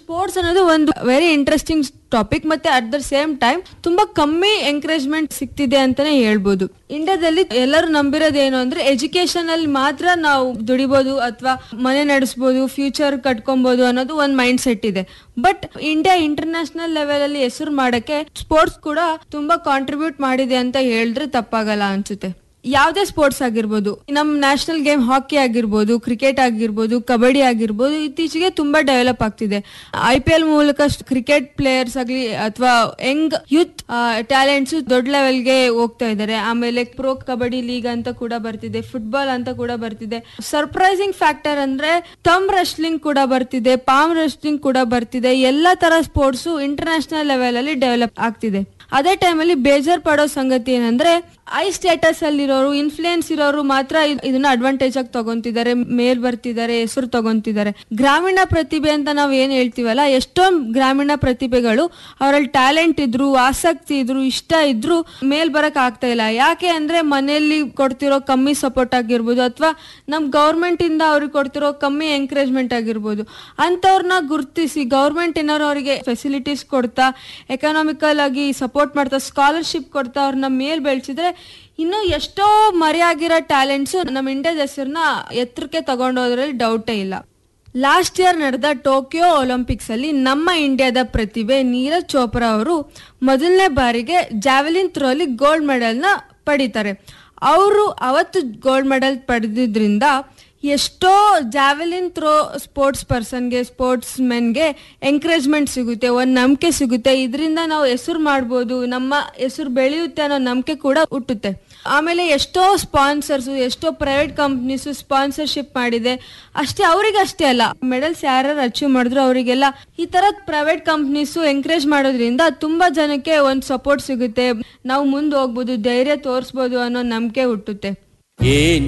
ಸ್ಪೋರ್ಟ್ಸ್ ಅನ್ನೋದು ಒಂದು ವೆರಿ ಇಂಟ್ರೆಸ್ಟಿಂಗ್ ಟಾಪಿಕ್ ಮತ್ತೆ ಅಟ್ ದ ಸೇಮ್ ಟೈಮ್ ತುಂಬಾ ಕಮ್ಮಿ ಎಂಕರೇಜ್ಮೆಂಟ್ ಸಿಗ್ತಿದೆ ಅಂತಾನೆ ಹೇಳ್ಬೋದು ಇಂಡಿಯಾದಲ್ಲಿ ಎಲ್ಲರೂ ನಂಬಿರೋದು ಏನು ಅಂದ್ರೆ ಎಜುಕೇಶನ್ ಅಲ್ಲಿ ಮಾತ್ರ ನಾವು ದುಡಿಬಹುದು ಅಥವಾ ಮನೆ ನಡೆಸಬಹುದು ಫ್ಯೂಚರ್ ಕಟ್ಕೊಬಹುದು ಅನ್ನೋದು ಒಂದು ಮೈಂಡ್ ಸೆಟ್ ಇದೆ ಬಟ್ ಇಂಡಿಯಾ ಇಂಟರ್ನ್ಯಾಷನಲ್ ಲೆವೆಲ್ ಅಲ್ಲಿ ಹೆಸರು ಮಾಡಕ್ಕೆ ಸ್ಪೋರ್ಟ್ಸ್ ಕೂಡ ತುಂಬಾ ಕಾಂಟ್ರಿಬ್ಯೂಟ್ ಮಾಡಿದೆ ಅಂತ ಹೇಳಿದ್ರೆ ತಪ್ಪಾಗಲ್ಲ ಅನ್ಸುತ್ತೆ ಯಾವುದೇ ಸ್ಪೋರ್ಟ್ಸ್ ಆಗಿರ್ಬೋದು ನಮ್ ನ್ಯಾಷನಲ್ ಗೇಮ್ ಹಾಕಿ ಆಗಿರ್ಬೋದು ಕ್ರಿಕೆಟ್ ಆಗಿರ್ಬೋದು ಕಬಡ್ಡಿ ಆಗಿರ್ಬೋದು ಇತ್ತೀಚೆಗೆ ತುಂಬಾ ಡೆವಲಪ್ ಆಗ್ತಿದೆ ಐ ಪಿ ಎಲ್ ಮೂಲಕ ಕ್ರಿಕೆಟ್ ಪ್ಲೇಯರ್ಸ್ ಆಗ್ಲಿ ಅಥವಾ ಯಂಗ್ ಯೂತ್ ಟ್ಯಾಲೆಂಟ್ಸ್ ದೊಡ್ಡ ಲೆವೆಲ್ಗೆ ಹೋಗ್ತಾ ಇದ್ದಾರೆ ಆಮೇಲೆ ಪ್ರೋ ಕಬಡ್ಡಿ ಲೀಗ್ ಅಂತ ಕೂಡ ಬರ್ತಿದೆ ಫುಟ್ಬಾಲ್ ಅಂತ ಕೂಡ ಬರ್ತಿದೆ ಸರ್ಪ್ರೈಸಿಂಗ್ ಫ್ಯಾಕ್ಟರ್ ಅಂದ್ರೆ ತಮ್ ರೆಸ್ಲಿಂಗ್ ಕೂಡ ಬರ್ತಿದೆ ಪಾಮ್ ರೆಸ್ಲಿಂಗ್ ಕೂಡ ಬರ್ತಿದೆ ಎಲ್ಲಾ ತರ ಸ್ಪೋರ್ಟ್ಸ್ ಇಂಟರ್ನ್ಯಾಷನಲ್ ಲೆವೆಲ್ ಅಲ್ಲಿ ಡೆವಲಪ್ ಆಗ್ತಿದೆ ಅದೇ ಟೈಮಲ್ಲಿ ಬೇಜಾರ್ ಪಡೋ ಸಂಗತಿ ಏನಂದ್ರೆ ಐ ಸ್ಟೇಟಸ್ ಅಲ್ಲಿರೋರು ಇನ್ಫ್ಲೂಯೆನ್ಸ್ ಇರೋರು ಮಾತ್ರ ಇದ್- ಇದನ್ನ ಅಡ್ವಾಂಟೇಜ್ ಆಗಿ ತಗೊಂತಿದ್ದಾರೆ ಮೇಲ್ ಬರ್ತಿದ್ದಾರೆ ಹೆಸರು ತಗೊಂತಿದ್ದಾರೆ ಗ್ರಾಮೀಣ ಪ್ರತಿಭೆ ಅಂತ ನಾವ್ ಏನ್ ಹೇಳ್ತೀವಲ್ಲ ಎಷ್ಟೊಂದ್ ಗ್ರಾಮೀಣ ಪ್ರತಿಭೆಗಳು ಅವರಲ್ಲಿ ಟ್ಯಾಲೆಂಟ್ ಇದ್ರು ಆಸಕ್ತಿ ಇದ್ರು ಇಷ್ಟ ಇದ್ರು ಮೇಲ್ ಬರಕ್ ಆಗ್ತಾ ಇಲ್ಲ ಯಾಕೆ ಅಂದ್ರೆ ಮನೆಯಲ್ಲಿ ಕೊಡ್ತಿರೋ ಕಮ್ಮಿ ಸಪೋರ್ಟ್ ಆಗಿರ್ಬೋದು ಅಥವಾ ನಮ್ ಗೌರ್ಮೆಂಟ್ ಇಂದ ಅವ್ರಿಗೆ ಕೊಡ್ತಿರೋ ಕಮ್ಮಿ ಎಂಕರೇಜ್ಮೆಂಟ್ ಆಗಿರ್ಬೋದು ಅಂತವ್ರನ್ನ ಗುರುತಿಸಿ ಗೌರ್ಮೆಂಟ್ ಏನಾದ್ರು ಅವರಿಗೆ ಫೆಸಿಲಿಟೀಸ್ ಕೊಡ್ತಾ ಎಕನಾಮಿಕಲ್ ಆಗಿ ಸಪೋರ್ಟ್ ಮಾಡ್ತಾ ಸ್ಕಾಲರ್ಶಿಪ್ ಕೊಡ್ತಾ ಅವ್ರನ್ನ ಮೇಲ್ ಬೆಳೆಸಿದ್ರೆ ಇನ್ನು ಎಷ್ಟೋ ಮರೆಯಾಗಿರೋ ಟ್ಯಾಲೆಂಟ್ಸ್ ನಮ್ಮ ಇಂಡಿಯಾದ ಹೆಸರನ್ನ ಎತ್ತರಕ್ಕೆ ತಗೊಂಡೋದ್ರಲ್ಲಿ ಡೌಟೇ ಇಲ್ಲ ಲಾಸ್ಟ್ ಇಯರ್ ನಡೆದ ಟೋಕಿಯೋ ಒಲಿಂಪಿಕ್ಸ್ ಅಲ್ಲಿ ನಮ್ಮ ಇಂಡಿಯಾದ ಪ್ರತಿಭೆ ನೀರಜ್ ಚೋಪ್ರಾ ಅವರು ಮೊದಲನೇ ಬಾರಿಗೆ ಜಾವೆಲಿನ್ ಥ್ರೋಲಿ ಗೋಲ್ಡ್ ಮೆಡಲ್ನ ಪಡಿತಾರೆ ಅವರು ಅವತ್ತು ಗೋಲ್ಡ್ ಮೆಡಲ್ ಪಡೆದಿದ್ರಿಂದ ಎಷ್ಟೋ ಜಾವೆಲಿನ್ ಥ್ರೋ ಸ್ಪೋರ್ಟ್ಸ್ ಪರ್ಸನ್ಗೆ ಸ್ಪೋರ್ಟ್ಸ್ ಮೆನ್ಗೆ ಎಂಕರೇಜ್ಮೆಂಟ್ ಸಿಗುತ್ತೆ ಒಂದು ನಂಬಿಕೆ ಸಿಗುತ್ತೆ ಇದರಿಂದ ನಾವು ಹೆಸರು ಮಾಡ್ಬೋದು ನಮ್ಮ ಹೆಸರು ಬೆಳೆಯುತ್ತೆ ಅನ್ನೋ ನಂಬಿಕೆ ಕೂಡ ಹುಟ್ಟುತ್ತೆ ಆಮೇಲೆ ಎಷ್ಟೋ ಸ್ಪಾನ್ಸರ್ಸ್ ಎಷ್ಟೋ ಪ್ರೈವೇಟ್ ಕಂಪ್ನೀಸ್ ಸ್ಪಾನ್ಸರ್ಶಿಪ್ ಮಾಡಿದೆ ಅಷ್ಟೇ ಅವ್ರಿಗೆ ಅಷ್ಟೇ ಅಲ್ಲ ಮೆಡಲ್ಸ್ ಯಾರ್ಯಾರು ಅಚೀವ್ ಮಾಡಿದ್ರು ಅವರಿಗೆಲ್ಲ ಈ ತರ ಪ್ರೈವೇಟ್ ಕಂಪ್ನೀಸ್ ಎಂಕರೇಜ್ ಮಾಡೋದ್ರಿಂದ ತುಂಬಾ ಜನಕ್ಕೆ ಒಂದು ಸಪೋರ್ಟ್ ಸಿಗುತ್ತೆ ನಾವು ಮುಂದೆ ಹೋಗ್ಬೋದು ಧೈರ್ಯ ತೋರಿಸ್ಬೋದು ಅನ್ನೋ ನಂಬಿಕೆ ಹುಟ್ಟುತ್ತೆ ಏನ್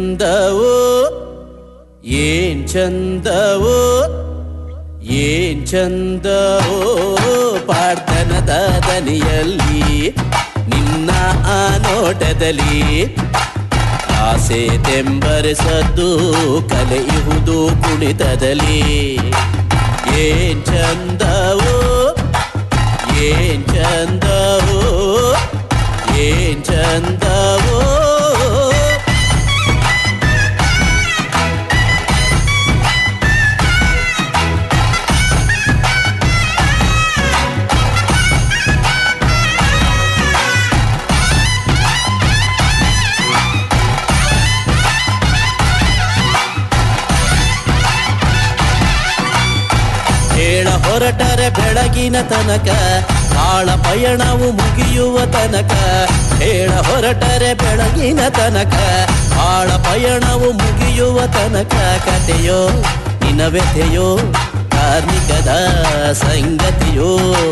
ಚಂದವೋ ಏನ್ ಚಂದವೋ ಏನ್ ಚಂದವೋ ಪಾಡ್ತನದ ದನಿಯಲ್ಲಿ ನಿನ್ನ ಆ ನೋಟದಲ್ಲಿ ಆಸೆ ತೆಂಬರಿಸದ್ದು ಕಲೆಯುವುದು ಕುಣಿತದಲ್ಲಿ ಏನ್ ಚಂದವೋ ಏನ್ ಚಂದವೋ ಏನ್ ಚಂದವೋ ಹೇಳ ಹೊರಟರೆ ಬೆಳಗಿನ ತನಕ ಆಳ ಪಯಣವು ಮುಗಿಯುವ ತನಕ ಹೇಳ ಹೊರಟರೆ ಬೆಳಗಿನ ತನಕ ಆಳ ಪಯಣವು ಮುಗಿಯುವ ತನಕ ಕಥೆಯೋ ನಿನ ವ್ಯಥೆಯೋ ಕಾರ್ಮಿಕದ ಸಂಗತಿಯೋ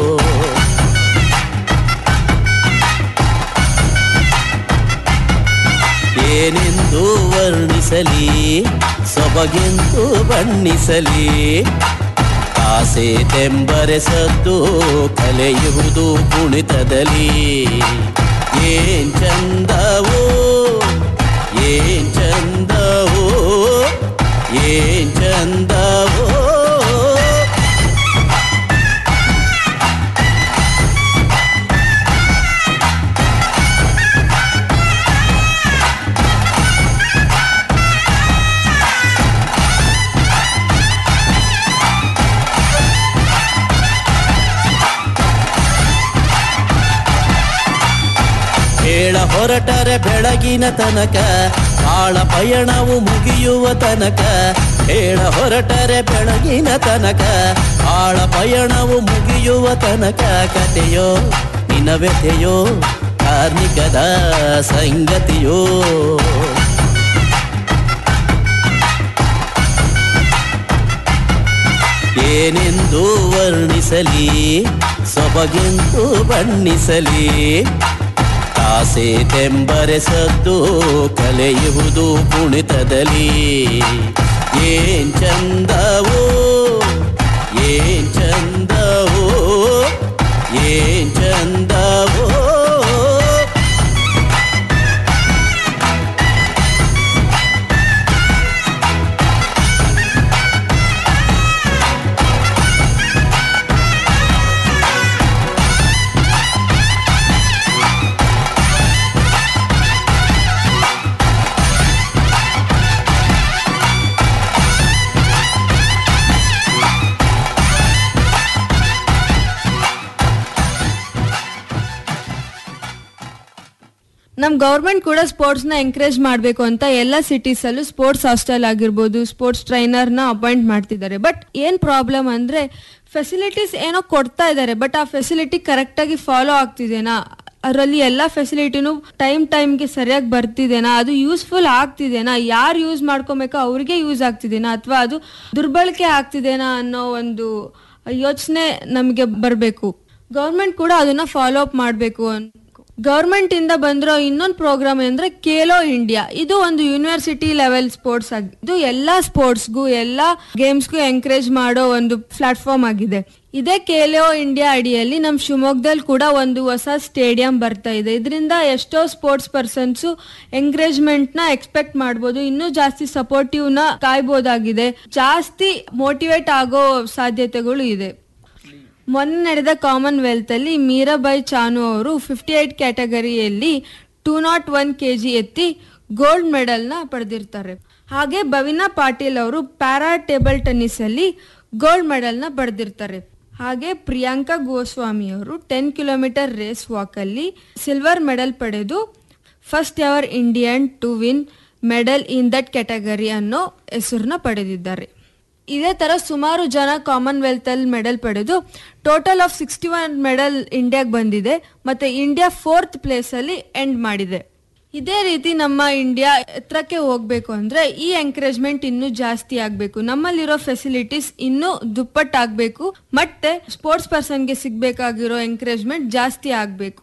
ಏನೆಂದು ವರ್ಣಿಸಲಿ ಸೊಬಗೆಂದು ಬಣ್ಣಿಸಲಿ ಆಸೆ ತೆಂಬರೆಸದ್ದು ಕಲೆಯುವುದು ಕುಣಿತದಲ್ಲಿ ಏನ್ ಚಂದವೋ ಏನ್ ಚಂದವೋ ಏನ್ ಚಂದವೋ ಹೇಳ ಹೊರಟರೆ ಬೆಳಗಿನ ತನಕ ಆಳ ಪಯಣವು ಮುಗಿಯುವ ತನಕ ಹೇಳ ಹೊರಟರೆ ಬೆಳಗಿನ ತನಕ ಆಳ ಪಯಣವು ಮುಗಿಯುವ ತನಕ ಕಥೆಯೋ ನಿನ ವ್ಯಥೆಯೋ ಕಾರ್ಮಿಕದ ಸಂಗತಿಯೋ ಏನೆಂದು ವರ್ಣಿಸಲಿ ಸೊಬಗೆಂದು ಬಣ್ಣಿಸಲಿ ಆಸೆ ತೆಂಬರೆಸದ್ದು ಕಲೆಯುವುದು ಕುಣಿತದಲ್ಲಿ ಏನ್ ಚಂದವೋ ಏನ್ ಚಂದವೋ ಏನ್ ಚಂದವೋ ನಮ್ ಗೌರ್ಮೆಂಟ್ ಕೂಡ ಸ್ಪೋರ್ಟ್ಸ್ ನ ಎಂಕರೇಜ್ ಮಾಡ್ಬೇಕು ಅಂತ ಎಲ್ಲ ಸಿಟೀಸ್ ಅಲ್ಲೂ ಸ್ಪೋರ್ಟ್ಸ್ ಹಾಸ್ಟೆಲ್ ಆಗಿರ್ಬೋದು ಸ್ಪೋರ್ಟ್ಸ್ ಟ್ರೈನರ್ ನ ಅಪಾಯಿಂಟ್ ಮಾಡ್ತಿದ್ದಾರೆ ಬಟ್ ಏನ್ ಪ್ರಾಬ್ಲಮ್ ಅಂದ್ರೆ ಫೆಸಿಲಿಟೀಸ್ ಏನೋ ಕೊಡ್ತಾ ಇದ್ದಾರೆ ಬಟ್ ಆ ಫೆಸಿಲಿಟಿ ಕರೆಕ್ಟ್ ಆಗಿ ಫಾಲೋ ಆಗ್ತಿದೆನಾ ಅದರಲ್ಲಿ ಎಲ್ಲ ಫೆಸಿಲಿಟಿನೂ ಟೈಮ್ ಟೈಮ್ಗೆ ಸರಿಯಾಗಿ ಬರ್ತಿದೆನಾ ಅದು ಯೂಸ್ಫುಲ್ ಆಗ್ತಿದೆನಾ ಯಾರು ಯೂಸ್ ಮಾಡ್ಕೊಬೇಕೋ ಅವ್ರಿಗೆ ಯೂಸ್ ಆಗ್ತಿದೆನಾ ಅಥವಾ ಅದು ದುರ್ಬಳಕೆ ಆಗ್ತಿದೆನಾ ಅನ್ನೋ ಒಂದು ಯೋಚನೆ ನಮಗೆ ಬರಬೇಕು ಗೌರ್ಮೆಂಟ್ ಕೂಡ ಅದನ್ನ ಫಾಲೋ ಅಪ್ ಮಾಡಬೇಕು ಗೌರ್ಮೆಂಟ್ ಇಂದ ಬಂದಿರೋ ಇನ್ನೊಂದು ಪ್ರೋಗ್ರಾಮ್ ಅಂದ್ರೆ ಖೇಲೋ ಇಂಡಿಯಾ ಇದು ಒಂದು ಯೂನಿವರ್ಸಿಟಿ ಲೆವೆಲ್ ಸ್ಪೋರ್ಟ್ಸ್ ಆಗಿ ಇದು ಎಲ್ಲಾ ಸ್ಪೋರ್ಟ್ಸ್ಗೂ ಎಲ್ಲಾ ಗೇಮ್ಸ್ಗೂ ಎಂಕರೇಜ್ ಮಾಡೋ ಒಂದು ಪ್ಲಾಟ್ಫಾರ್ಮ್ ಆಗಿದೆ ಇದೇ ಖೇಲೋ ಇಂಡಿಯಾ ಅಡಿಯಲ್ಲಿ ನಮ್ ಶಿವಮೊಗ್ಗದಲ್ಲಿ ಕೂಡ ಒಂದು ಹೊಸ ಸ್ಟೇಡಿಯಂ ಬರ್ತಾ ಇದೆ ಇದರಿಂದ ಎಷ್ಟೋ ಸ್ಪೋರ್ಟ್ಸ್ ಪರ್ಸನ್ಸ್ ಎಂಕರೇಜ್ಮೆಂಟ್ ನ ಎಕ್ಸ್ಪೆಕ್ಟ್ ಮಾಡ್ಬೋದು ಇನ್ನೂ ಜಾಸ್ತಿ ಸಪೋರ್ಟಿವ್ ನ ಕಾಯ್ಬೋದಾಗಿದೆ ಜಾಸ್ತಿ ಮೋಟಿವೇಟ್ ಆಗೋ ಸಾಧ್ಯತೆಗಳು ಇದೆ ಮೊನ್ನೆ ನಡೆದ ಕಾಮನ್ವೆಲ್ತ್ ಅಲ್ಲಿ ಮೀರಾಬಾಯಿ ಚಾನು ಅವರು ಫಿಫ್ಟಿ ಏಟ್ ಕ್ಯಾಟಗರಿಯಲ್ಲಿ two nought one K G ಎತ್ತಿ ಗೋಲ್ಡ್ ಮೆಡಲ್ ನ ಪಡೆದಿರ್ತಾರೆ ಹಾಗೆ ಭವಿನಾ ಪಾಟೀಲ್ ಅವರು ಪ್ಯಾರಾ ಟೇಬಲ್ ಟೆನ್ನಿಸ್ ಅಲ್ಲಿ ಗೋಲ್ಡ್ ಮೆಡಲ್ ನ ಪಡೆದಿರ್ತಾರೆ ಹಾಗೆ ಪ್ರಿಯಾಂಕಾ ಗೋಸ್ವಾಮಿ ಅವರು ಟೆನ್ ಕಿಲೋಮೀಟರ್ ರೇಸ್ ವಾಕ್ ಅಲ್ಲಿ ಸಿಲ್ವರ್ ಮೆಡಲ್ ಪಡೆದು first ever Indian to win medal in that category ಅನ್ನೋ ಹೆಸರನ್ನ ಪಡೆದಿದ್ದಾರೆ ಇದೇ ತರ ಸುಮಾರು ಜನ ಕಾಮನ್ವೆಲ್ತ್ ಅಲ್ಲಿ ಮೆಡಲ್ ಪಡೆದು total of sixty one medal ಇಂಡಿಯಾಗೆ ಬಂದಿದೆ ಮತ್ತೆ ಇಂಡಿಯಾ ಫೋರ್ತ್ ಪ್ಲೇಸ್ ಅಲ್ಲಿ ಎಂಡ್ ಮಾಡಿದೆ ಇದೇ ರೀತಿ ನಮ್ಮ ಇಂಡಿಯಾ ಎತ್ತರಕ್ಕೆ ಹೋಗ್ಬೇಕು ಅಂದ್ರೆ ಈ ಎಂಕರೇಜ್ಮೆಂಟ್ ಇನ್ನೂ ಜಾಸ್ತಿ ಆಗ್ಬೇಕು ನಮ್ಮಲ್ಲಿರೋ ಫೆಸಿಲಿಟೀಸ್ ಇನ್ನೂ ದುಪ್ಪಟ್ಟಾಗ್ಬೇಕು ಮತ್ತೆ ಸ್ಪೋರ್ಟ್ಸ್ ಪರ್ಸನ್ಗೆ ಸಿಗ್ಬೇಕಾಗಿರೋ ಎಂಕರೇಜ್ಮೆಂಟ್ ಜಾಸ್ತಿ ಆಗ್ಬೇಕು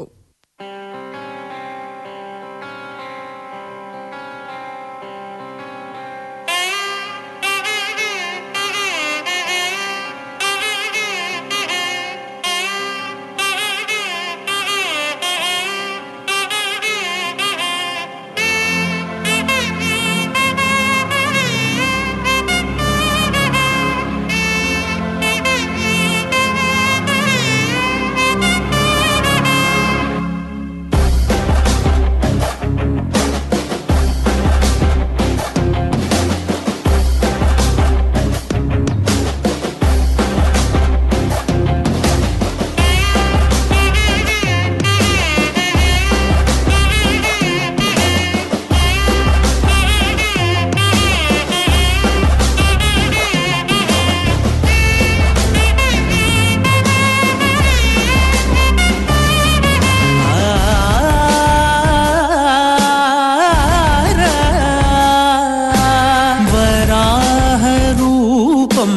वराहरूपं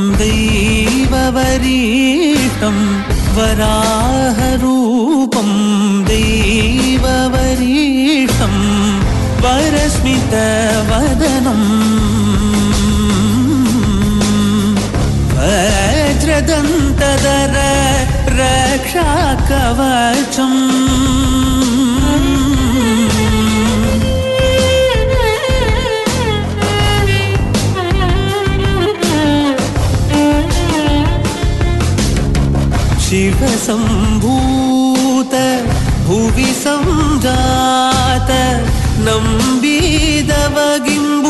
दैववरीष्टं वराहरूपं दैववरीष्टं वरस्मितवदनम् वज्रदन्तदर रक्षाकवचम् शिवसम्भूत भुवि सञ्जात ನಂಬಿದವಗಿಂಬು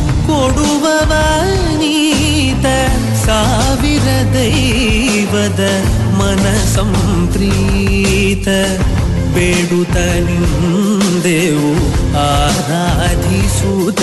ಕೊಡುವವನೀತ ಸಾವಿರ ದೈವದ ಮನ ಸಂಪ್ರೀತ ಬೇಡುತ್ತ ನಿಂದೆವು ಆರಾಧಿಸುತ್ತ